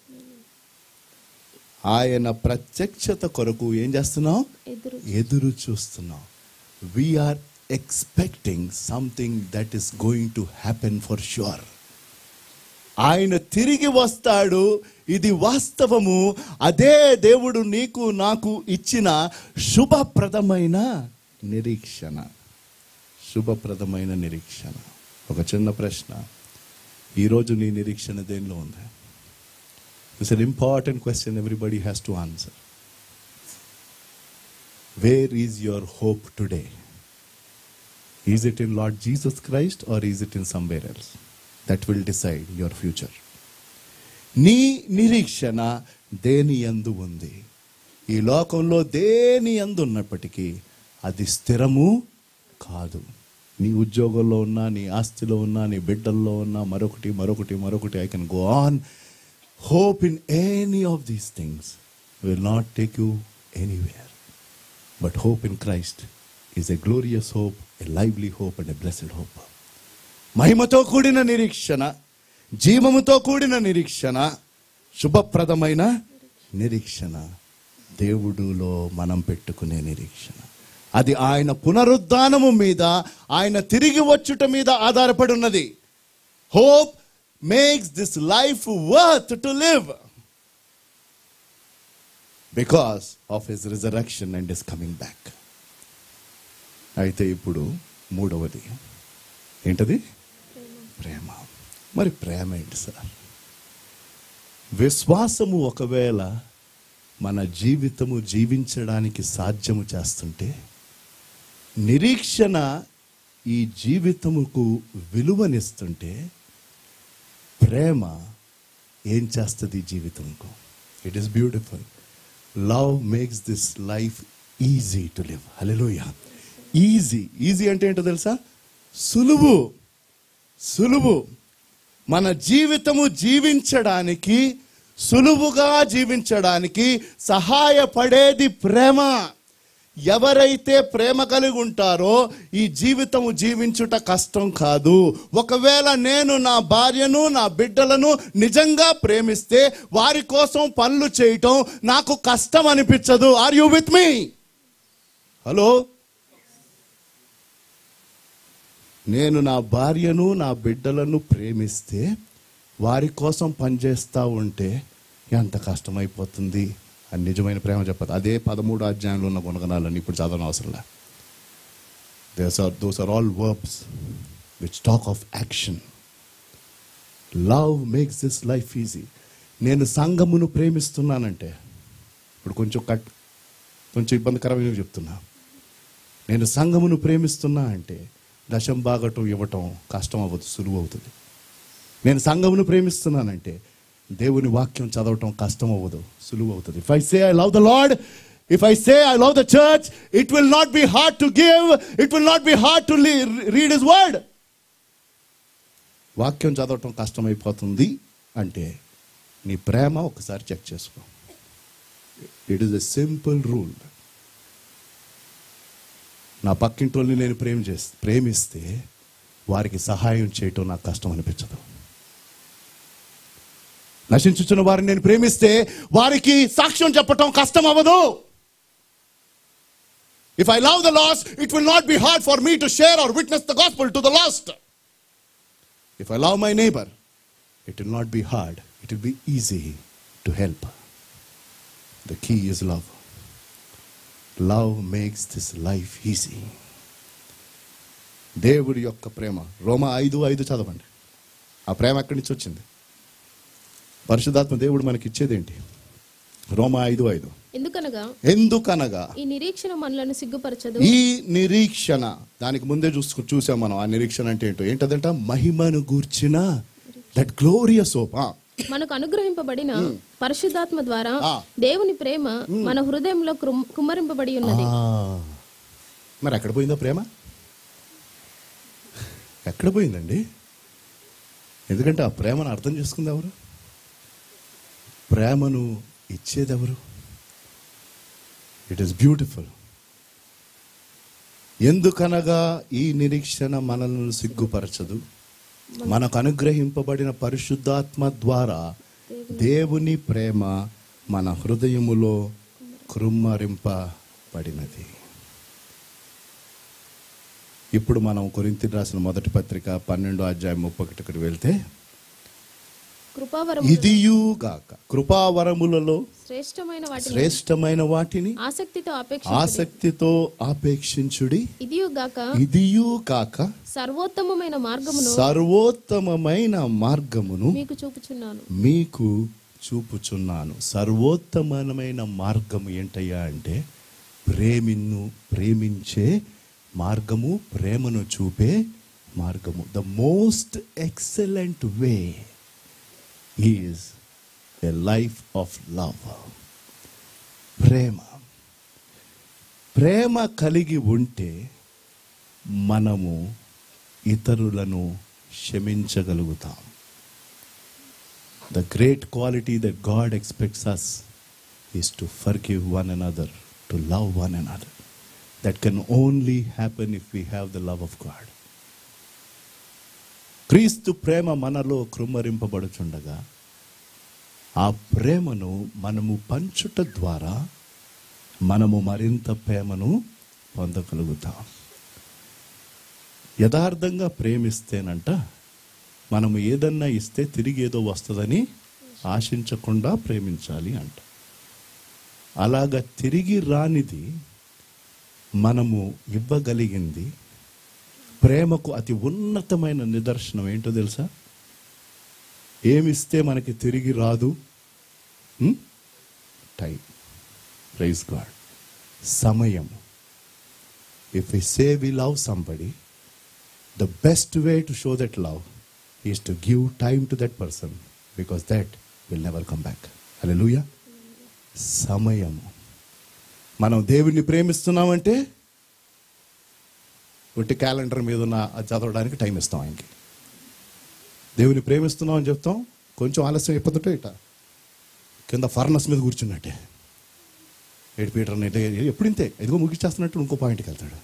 ఆయన ప్రత్యక్షత కొరకు ఏం చేస్తున్నాం ఎదురు ఎదురు చూస్తున్నాం we are expecting something that is going to happen for sure ఆయన తిరిగి వస్తాడు ఇది వాస్తవము అదే దేవుడు నీకు నాకు ఇచ్చిన శుభప్రదమైన నిరీక్షణ శుభప్రదమైన నిరీక్షణ ఒక చిన్న ప్రశ్న ఈరోజు నీ నిరీక్షణ దేనిలో ఉంది it's an important question everybody has to answer where is your hope today is it in Lord Jesus Christ or is it in somewhere else that will decide your future నీ నిరీక్షణ దేని యందు ఉంది ఈ లోకంలో దేని యందు ఉన్నప్పటికీ అది స్థిరము కాదు నీ ఉద్యోగంలో ఉన్నా నీ ఆస్తిలో ఉన్నా నీ బిడ్డల్లో ఉన్నా మరొకటి మరొకటి మరొకటి I can go on hope in any of these things will not take you anywhere but hope in Christ is a glorious hope a lively hope and a blessed hope మహిమతో కూడిన నిరీక్షణ జీవముతో కూడిన నిరీక్షణ శుభప్రదమైన నిరీక్షణ దేవుడులో మనం పెట్టుకునే నిరీక్షణ అది ఆయన పునరుద్ధానము మీద ఆయన తిరిగి వచ్చుట మీద ఆధారపడి ఉన్నది hope makes this life worth to live because of his resurrection and is coming back అయితే ఇప్పుడు మూడవది ఏంటది ప్రేమ మరి ప్రేమ ఏంటి సార్ విశ్వాసము ఒకవేళ మన జీవితము జీవించడానికి సాధ్యము చేస్తుంటే నిరీక్షణ ఈ జీవితముకు విలువనిస్తుంటే ప్రేమ ఏం చేస్తుంది ఈ జీవితంకు it is beautiful love makes this life easy to live hallelujah easy easy అంటే ఏంటో తెలుసా సులువు సులువు మన జీవితము జీవించడానికి సులువుగా జీవించడానికి సహాయపడేది ప్రేమ ఎవరైతే ప్రేమ కలిగి ఉంటారో ఈ జీవితము జీవించుట కష్టం కాదు ఒకవేళ నేను నా భార్యను నా బిడ్డలను నిజంగా ప్రేమిస్తే వారి కోసం పనులు చేయటం నాకు కష్టం అనిపించదు are you with me hello నేను నా భార్యను నా బిడ్డలను ప్రేమిస్తే వారి కోసం పనిచేస్తూ ఉంటే ఎంత కష్టమైపోతుంది అని నిజమైన ప్రేమ చెప్పదు అదే పదమూడు అధ్యాయంలో ఉన్న గుణగణాలని ఇప్పుడు చదవని అవసరంలే these are those are all verbs which talk of action love makes this life easy నేను సంఘమును ప్రేమిస్తున్నానంటే ఇప్పుడు కొంచెం కట్ కొంచెం ఇబ్బందికరమైన చెప్తున్నా నేను సంఘమును ప్రేమిస్తున్నా అంటే దశం బాగటం ఇవ్వటం కష్టం అవ్వదు సులువు అవుతుంది నేను సంఘమును ప్రేమిస్తున్నానంటే దేవుని వాక్యం చదవటం కష్టం అవ్వదు సులువు అవుతుంది if I say I love the Lord if I say I love the church it will not be hard to give it will not be hard to read his word వాక్యం చదవటం కష్టమైపోతుంది అంటే నీ ప్రేమ ఒకసారి చెక్ చేసుకో it is a simple rule నా పక్కింటోళ్ళని నేను ప్రేమ చేస్తే ప్రేమిస్తే వారికి సహాయం చేయటం నాకు కష్టం అనిపించదు నశించుచున్న వారిని నేను ప్రేమిస్తే వారికి సాక్ష్యం చెప్పటం కష్టం అవ్వదు if I love the lost it will not be hard for me to share or witness the gospel to the lost if I love my neighbour it will not be hard it will be easy to help the key is love love makes this life easy దేవుడి యొక్క ప్రేమ రోమ ఐదు ఐదు చదవండి ఆ ప్రేమ ఎక్కడి నుంచి వచ్చింది పరిశుధాత్మ దేవుడు మనకి ఇచ్చేదేంటి రోమ ఐదు ఐదు ఎందుకనగా ఎందుకనగా ఈ నిరీక్షణ మనలను సిగ్గుపరచదు ఈ నిరీక్షణ దానికి ముందే చూసుకు చూసాం మనం ఆ నిరీక్షణ అంటే ఏంటో ఏంటదంట మహిమను గూర్చిన దట్ గ్లోరియస్ ఓప్ మనకు అనుగ్రహింపబడిన పరిశుద్ధాత్మ ద్వారా ఆ. దేవుని ప్రేమ మన హృదయంలో కృమ్- కుమ్మరింపబడి ఉన్నది మరి ఎక్కడ పోయిందో ప్రేమ ఎక్కడ పోయిందండి ఎందుకంటే ఆ ప్రేమను అర్థం చేసుకుంది ఎవరు ప్రేమను ఇచ్చేది ఎవరు ఇట్ ఈస్ బ్యూటిఫుల్ ఎందుకనగా ఈ నిరీక్షణ మనల్ని సిగ్గుపరచదు మనకు అనుగ్రహింపబడిన పరిశుద్ధాత్మ ద్వారా దేవుని ప్రేమ మన హృదయములో కృమ్మరింపబడినది ఇప్పుడు మనం కొరింతి రాసిన మొదటి పత్రిక పన్నెండు అధ్యాయం ముప్పై ఒకటికి వెళ్తే కృపావరం ఇదియుగాక కృపావరములలో శ్రేష్టమైన వాటిని శ్రేష్టమైన వాటిని ఆసక్తితో అపేక్ష ఆసక్తితో ఆపేక్షించుడి ఇదియుగాక ఇదియు కాక సర్వోత్తమమైన మార్గమును సర్వోత్తమమైన మార్గమును మీకు చూపుచున్నాను మీకు చూపుచున్నాను సర్వోత్తమమైన మార్గము ఏంటయ్యా అంటే ప్రేమిన్ను ప్రేమించే మార్గము ప్రేమను చూపే మార్గము the most excellent way is a life of love ప్రేమ ప్రేమ కలిగి ఉంటే మనము ఇతరులను క్షమించగలుగుతాం The great quality that God expects us is to forgive one another, to love one another. That can only happen if we have the love of God. క్రీస్తు ప్రేమ మనలో కృమ్మరింపబడుచుండగా ఆ ప్రేమను మనము పంచుట ద్వారా మనము మరింత ప్రేమను పొందగలుగుతాం యథార్థంగా ప్రేమిస్తేనంట మనము ఏదన్నా ఇస్తే తిరిగి ఏదో వస్తుందని ఆశించకుండా ప్రేమించాలి అంట అలాగా తిరిగి రానిది మనము ఇవ్వగలిగింది ప్రేమకు అతి ఉన్నతమైన నిదర్శనం ఏంటో తెలుసా ఏమిస్తే మనకి తిరిగి రాదు టైం ప్రైజ్ గాడ్ సమయం if we say we love somebody the best way to show that love is to give time to that person because that will never come back. Hallelujah. సమయము మనం దేవుణ్ణి ప్రేమిస్తున్నామంటే ఒట్టి క్యాలెండర్ మీద ఉన్న అది చదవడానికి time ఇస్తాం ఆయనకి దేవుని ప్రేమిస్తున్నాం అని చెప్తాం కొంచెం ఆలస్యం అయిపోతుంటే ఇట కింద ఫర్నస్ మీద కూర్చున్నట్టే ఏడు పీటర్ ఎప్పుడు ఇంతే ఇదిగో ముగిచ్చేస్తున్నట్టు ఇంకో పాయింట్కి వెళ్తాడు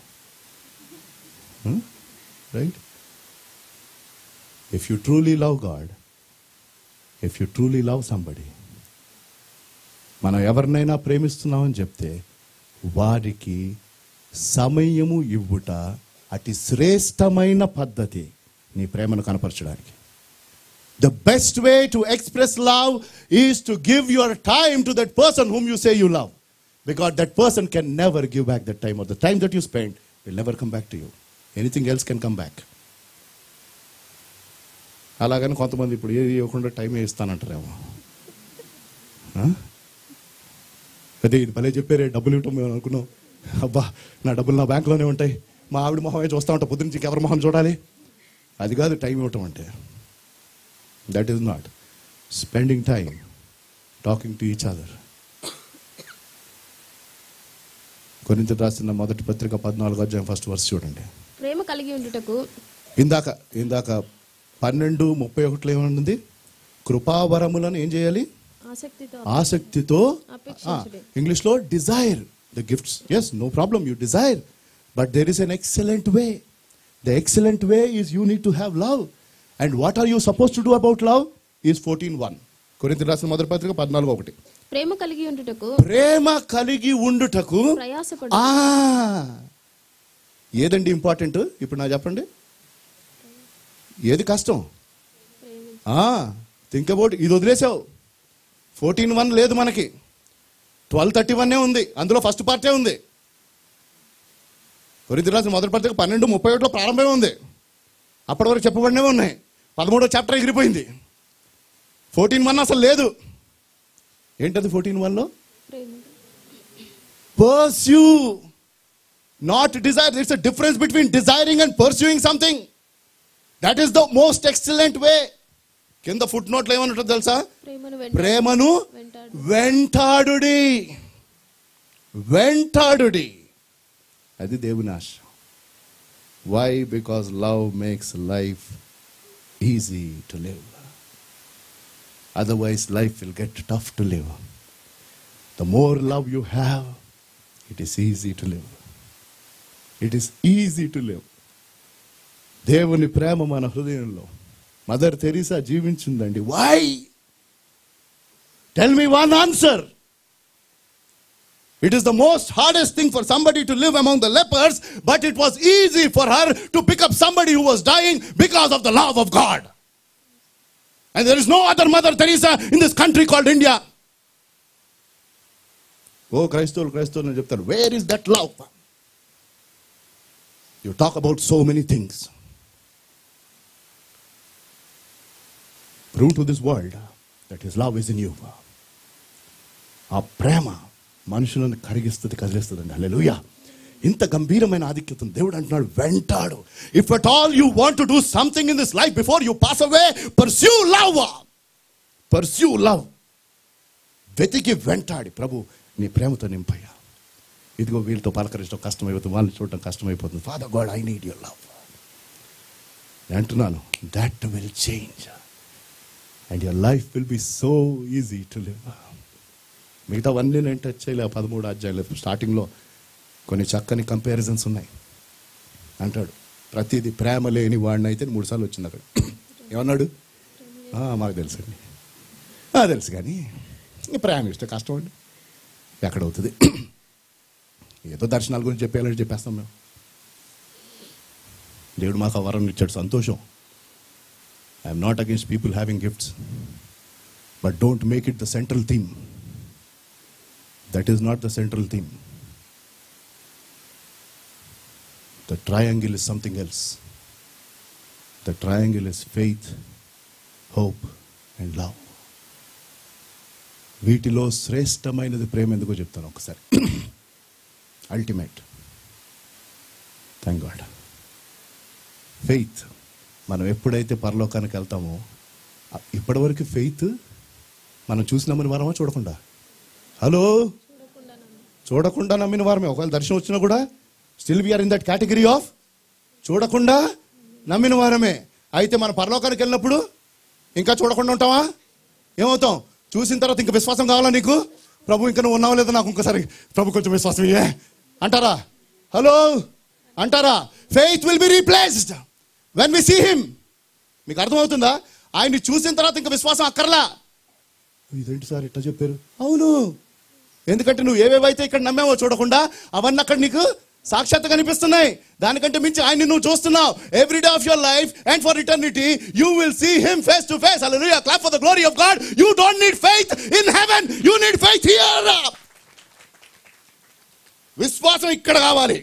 right if you truly love God if you truly love somebody మనం ఎవరినైనా ప్రేమిస్తున్నామని చెప్తే వారికి సమయము ఇవ్వుట అతి శ్రేష్టమైన పద్ధతి నీ ప్రేమను కనపరచడానికి the best way to express love is to give your time to that person whom you say you love because that person can never give back that time or the time that you spend will never come back to you anything else can come back అలాగని కొంతమంది ఇప్పుడు ఏది ఇవ్వకుండా time ఇస్తానంటారేమో ఆ? అదే ఇది భలే చెప్పారే డబ్బులు ఇవ్వటం మేము అనుకున్నాం అబ్బా నా డబ్బులు నా బ్యాంకులోనే ఉంటాయి మా ఆవిడ మొహమే చూస్తూ ఉంటా పొద్దున్న నుంచి ఎవరి మొహం చూడాలి అది కాదు టైం ఇవ్వటం అంటే that is not spending time talking to each other కొరింత రాసిన మొదటి పత్రిక పద్నాలుగు అధ్యాయం ఫస్ట్ వర్స్ చూడండి ప్రేమ కలిగి ఉండుటకు ఇందాక ఇందాక పన్నెండు ముప్పై ఒకటిలో ఏమనుంది కృపావరములను ఏం చేయాలి ఆసక్తితో ఆసక్తితో అపేక్షించుడి. ఇంగ్లీష్ లో desire the gifts is no problem you desire but there is an excellent way the excellent way is you need to have love and what are you suppose to do about love is fourteen one కొరింత రాసిన మొదటి పత్రిక పద్నాలుగు ఒకటి ప్రేమ కలిగి ఉండుటకు ప్రేమ కలిగి ఉండుటకు ప్రయాసపడు ఆ ఏదండి ఇంపార్టెంట్ ఇప్పుడు నాకు చెప్పండి ఏది కష్టం థింక్ అబౌట్ ఇది వదిలేసావు ఫోర్టీన్ వన్ లేదు మనకి ట్వెల్వ్ థర్టీ వన్ ఉంది అందులో ఫస్ట్ పార్టే ఉంది కొరింథీ రాసిన మొదటి పత్రిక పన్నెండు ముప్పై ఒకటిలో ప్రారంభమే ఉంది అప్పటి వరకు చెప్పబడినవి ఉన్నాయి పదమూడో చాప్టర్ ఎగిరిపోయింది ఫోర్టీన్ వన్ అసలు లేదు ఏంటది ఫోర్టీన్ వన్లో ప్రేమ pursue not desire there's a difference between desiring and pursuing something that is the most excellent way కింద ఫుట్ నోట్లో ఏమన్నట్టు తెలుసా ప్రేమను వెంట ప్రేమను వెంటాడు వెంటాడుడి వెంటాడుడి అది దేవుని ఆశ why because love makes life easy to live otherwise life will get tough to live the more love you have it is easy to live it is easy to live దేవుని ప్రేమ మన హృదయంలో మదర్ తెరీసా జీవించిందండి why tell me one answer it is the most hardest thing for somebody to live among the lepers but it was easy for her to pick up somebody who was dying because of the love of God and there is no other Mother Teresa in this country called India ఓ క్రైస్తవులు క్రైస్తవులు అని చెప్తారు where is that love you talk about so many things prove to this world that is love is in you ఆ ప్రేమ మనుషులను కరిగిస్తుంది కదిలిస్తుంది హల్లెలూయా ఇంత గంభీరమైన ఆధిక్యతను దేవుడు అంటున్నాడు వెంటాడు if at all you want to do something in this life before you pass away pursue love pursue love వెతికి వెంటాడి ప్రభు నీ ప్రేమతో నింపయ్యా ఇదిగో వీళ్ళతో పలకరించడం కష్టమైపోతుంది వాళ్ళని చూడటం కష్టమైపోతుంది father God I need your love అంటున్నాను that will change and your life will be so easy to live మిగతావన్నీ నేను టచ్ చేయలే పదమూడు అధ్యాయులు స్టార్టింగ్లో కొన్ని చక్కని కంపారిజన్స్ ఉన్నాయి అంటాడు ప్రతిదీ ప్రేమ లేని వాడిని అయితే మూడు సార్లు వచ్చింది అక్కడ ఏమన్నాడు "ఆ, మాకు తెలుసండి "ఆ, తెలుసు కానీ ఈ ప్రేమ ఇష్టం కష్టం అండి ఎక్కడ అవుతుంది ఏదో దర్శనాల గురించి చెప్పేయాలని చెప్పేస్తాం మేము దేవుడు మాకు ఆ వరం ఇచ్చాడు సంతోషం I'm not against people having gifts but don't make it the central theme that is not the central theme the triangle is something else the triangle is faith hope and love వీటిలో శ్రేష్టమైనది ప్రేమ ఎందుకో చెప్తాను ఒకసారి ultimate thank God faith మనం ఎప్పుడైతే పరలోకానికి వెళ్తామో అ- ఇప్పటివరకు ఫెయిత్ మనం చూసినామని వారమా చూడకుండా హలో చూడకుండా నమ్మిన వారమే ఒకవేళ దర్శనం వచ్చినా కూడా still we are in that category of చూడకుండా నమ్మిన వారమే అయితే మన పరలోకానికి వెళ్ళినప్పుడు ఇంకా చూడకుండా ఉంటావా ఏమవుతాం చూసిన తర్వాత ఇంకా విశ్వాసం కావాలా నీకు ప్రభు ఇంకా నువ్వు ఉన్నావా లేదా నాకు ఇంకోసారి ప్రభు కొంచెం విశ్వాసం ఇయ్యే అంటారా హలో అంటారా faith will be replaced when we see him మీకు అర్థమవుతుందా ఆయన్ని చూసిన తర్వాత ఇంకా విశ్వాసం అక్కర్లా ఇదేంటి సార్ ఇట్లా చెప్పారు అవును ఎందుకంటే నువ్వు ఏవేవైతే ఇక్కడ నమ్మావో చూడకుండా అవన్నీ అక్కడ నీకు సాక్షాత్ కనిపిస్తున్నాయి దానికంటే మించి ఆయన్ని నువ్వు చూస్తున్నావు every day of your life and for eternity you will see him face to face hallelujah clap for the glory of God you don't need faith in heaven you need faith here విశ్వాసం ఇక్కడ కావాలి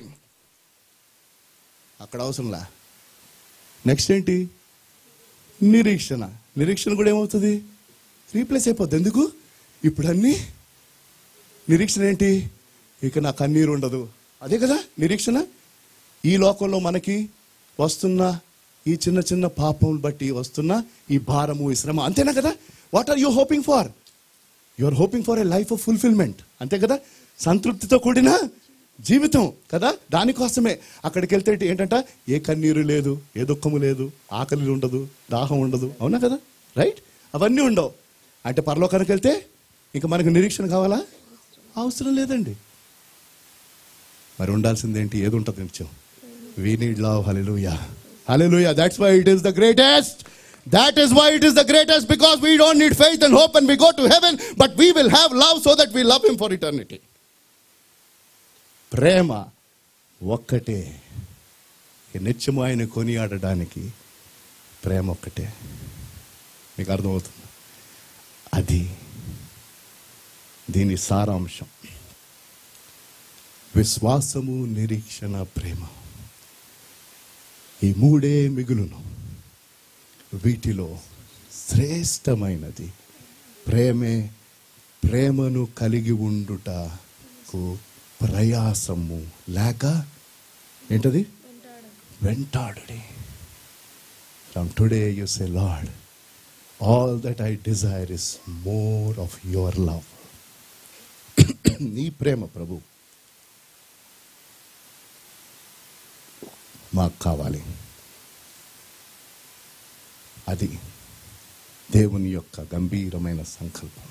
అక్కడ అవసరంలా next ఏంటి నిరీక్షణ నిరీక్షణ కూడా ఏమవుతుంది రీప్లేస్ అయిపోద్ది ఎందుకు ఇప్పుడు అన్నీ నిరీక్షణ ఏంటి ఇక నా కన్నీరు ఉండదు అదే కదా నిరీక్షణ ఈ లోకంలో మనకి వస్తున్న ఈ చిన్న చిన్న పాపం బట్టి వస్తున్న ఈ భారము ఈ శ్రమ అంతేనా కదా what are you hoping for you are hoping for a life of fulfilment అంతే కదా సంతృప్తితో కూడిన జీవితం కదా దానికోసమే అక్కడికి వెళ్తే ఏంటంట ఏ కన్నీరు లేదు ఏ దుఃఖము లేదు ఆకలి ఉండదు దాహం ఉండదు అవునా కదా రైట్ అవన్నీ ఉండవు అంటే పరలోకానికి వెళ్తే ఇంకా మనకు నిరీక్షణ కావాలా అవసరం లేదండి మరి ఉండాల్సిందేంటి ఏది ఉంటుంది నిత్యం we need love hallelujah hallelujah that's why it is the greatest that is why it is the greatest because we don't need faith and hope and we go to heaven but we will have love so that we love him for eternity ప్రేమ ఒక్కటే ఈ నిత్యము ఆయన కొనియాడడానికి ప్రేమ ఒక్కటే మీకు అర్థమవుతుంది అది దీని సారాంశం విశ్వాసము నిరీక్షణ ప్రేమ ఈ మూడే మిగులును వీటిలో శ్రేష్టమైనది ప్రేమే ప్రేమను కలిగి ఉండుటకు ప్రయాసము లేక ఏంటది వెంటాడుడి from today you say lord all that I desire is more of your love నీ ప్రేమ ప్రభు మాకు కావాలి అది దేవుని యొక్క గంభీరమైన సంకల్పం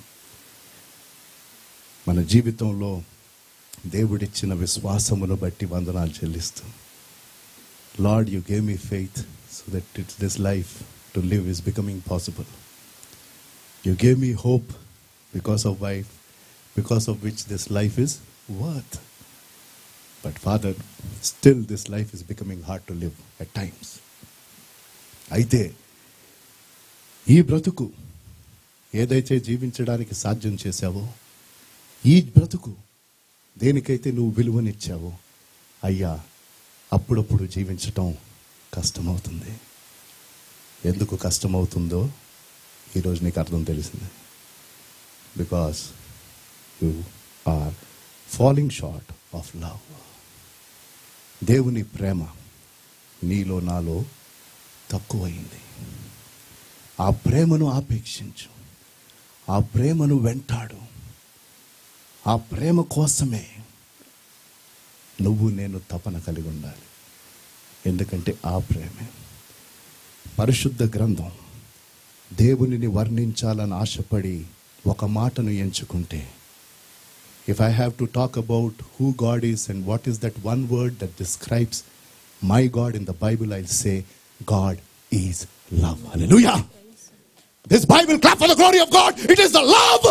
మన జీవితంలో దేవుడిచ్చిన విశ్వాసమును బట్టి వందనాలు చెల్లిస్తూ lord you gave me faith so that it's this life to live is becoming possible you gave me hope because of wife because of which this life is worth but father still this life is becoming hard to live at times అయితే ఈ బ్రతుకు ఏదైతే జీవించడానికి సాధ్యం చేశావో ఈ బ్రతుకు దేనికైతే నువ్వు విలువనిచ్చావో అయ్యా అప్పుడప్పుడు జీవించటం కష్టమవుతుంది ఎందుకు కష్టమవుతుందో ఈరోజు నీకు అర్థం తెలిసింది because you are falling short of love దేవుని ప్రేమ నీలో నాలో తక్కువైంది ఆ ప్రేమను ఆపేక్షించు ఆ ప్రేమను వెంటాడు ఆ ప్రేమ కోసమే నువ్వు నేను తపన కలిగి ఉండాలి ఎందుకంటే ఆ ప్రేమే పరిశుద్ధ గ్రంథం దేవునిని వర్ణించాలని ఆశపడి ఒక మాటను ఎంచుకుంటే if I have to talk about who God is and what is that one word that describes my God in the Bible I say God is love hallelujah this Bible clap for the glory of God it is the love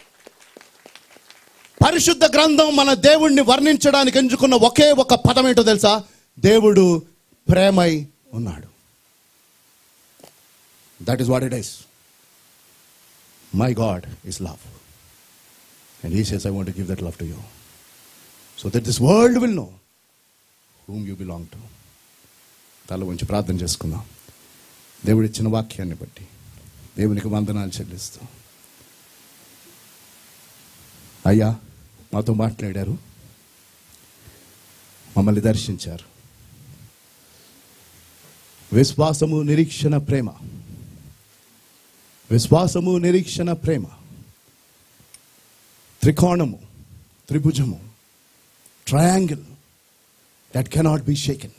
పరిశుద్ధ గ్రంథం మన దేవుణ్ణి వర్ణించడానికి ఎంచుకున్న ఒకే ఒక పదం ఏంటో తెలుసా దేవుడు ప్రేమై ఉన్నాడు that is what it is my God is love and he says I want give that love to you so that this world will know whom you belong to తల ఉంచి ప్రార్థన చేసుకుందాం దేవుడు ఇచ్చిన వాక్యాన్ని బట్టి దేవునికి వందనాలు చెల్లిస్తూ అయ్యా మాతో మాట్లాడారు మమ్మల్ని దర్శించారు విశ్వాసము నిరీక్షణ ప్రేమ విశ్వాసము నిరీక్షణ ప్రేమ త్రికోణము త్రిభుజము triangle that cannot be shaken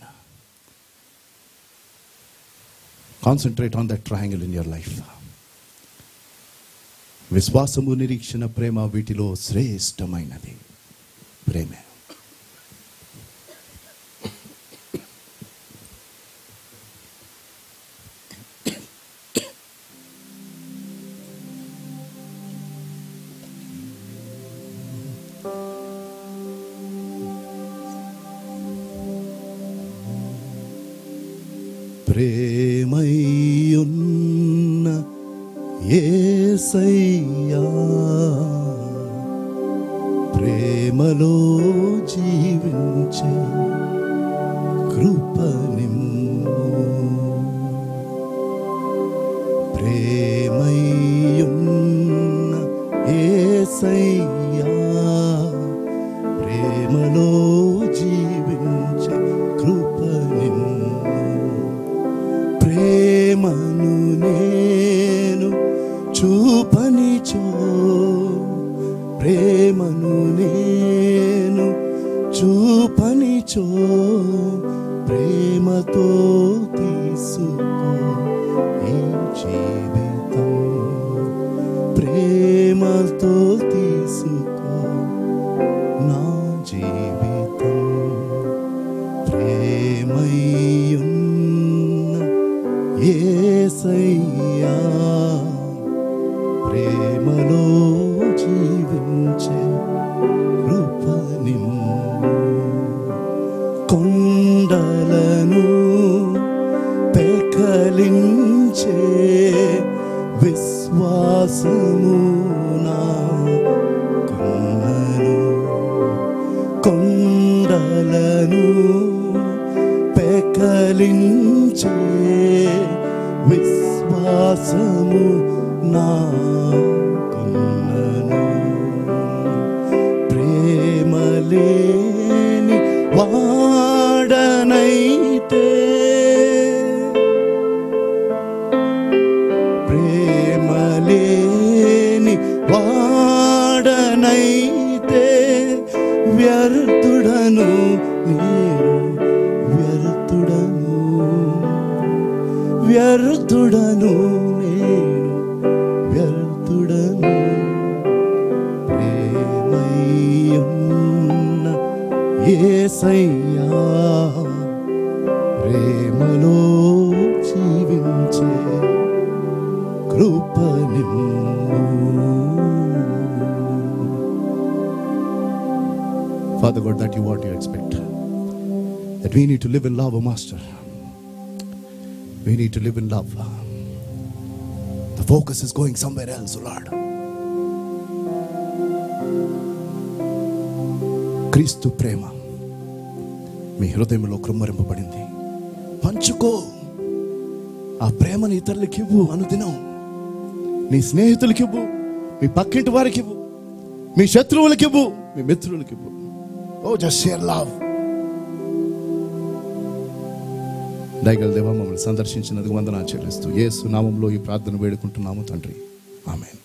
concentrate on that triangle in your life విశ్వాసము నిరీక్షణ ప్రేమ వీటిలో శ్రేష్టమైనది ప్రేమే ప్రేమయ్యున్న ఏసయ్యా ప్రేమలో జీవించే కృప నిమ్ము ప్రేమయ్యున్న ఏసయ్యా ప్రేమలో జీవించే కృప నిమ్ము ప్రేమను నేను చూపనిచో ప్రేమను నేను చూపనిచో ప్రేమతో తీసుకో ఈ జీవితం ఫలించే విశ్వాసము నాకున్నను ప్రేమలేని వాడనైతే ప్రేమలేని వాడనైతే వ్యర్థుడను నేను వ్యర్థుడను వ్యర్థుడను నేను వ్యర్థుడను ప్రేమయ్యున్న ఏసయ్యా ప్రేమలో జీవించే కృపనిమ్ము Father God, that you want to expect. That we need to live in love, O Master. We need to live in love. The focus is going somewhere else, O Lord. క్రీస్తు ప్రేమ మీ హృదయంలో కృమ్మరింపబడింది పంచుకో ఆ ప్రేమను ఇతరులకి ఇవ్వు అనుదినం నీ స్నేహితులకి ఇవ్వు మీ పక్కింటి వారికి ఇవ్వు మీ శత్రువులకి ఇవ్వు మీ మిత్రులకి ఇవ్వు ఓ జస్ట్ షేర్ లవ్ దయగల దేవ మమ్మల్ని సందర్శించినందుకు వందనా చెల్లిస్తూ యేసు నామంలో ఈ ప్రార్థన వేడుకుంటున్నాము తండ్రి ఆమెన్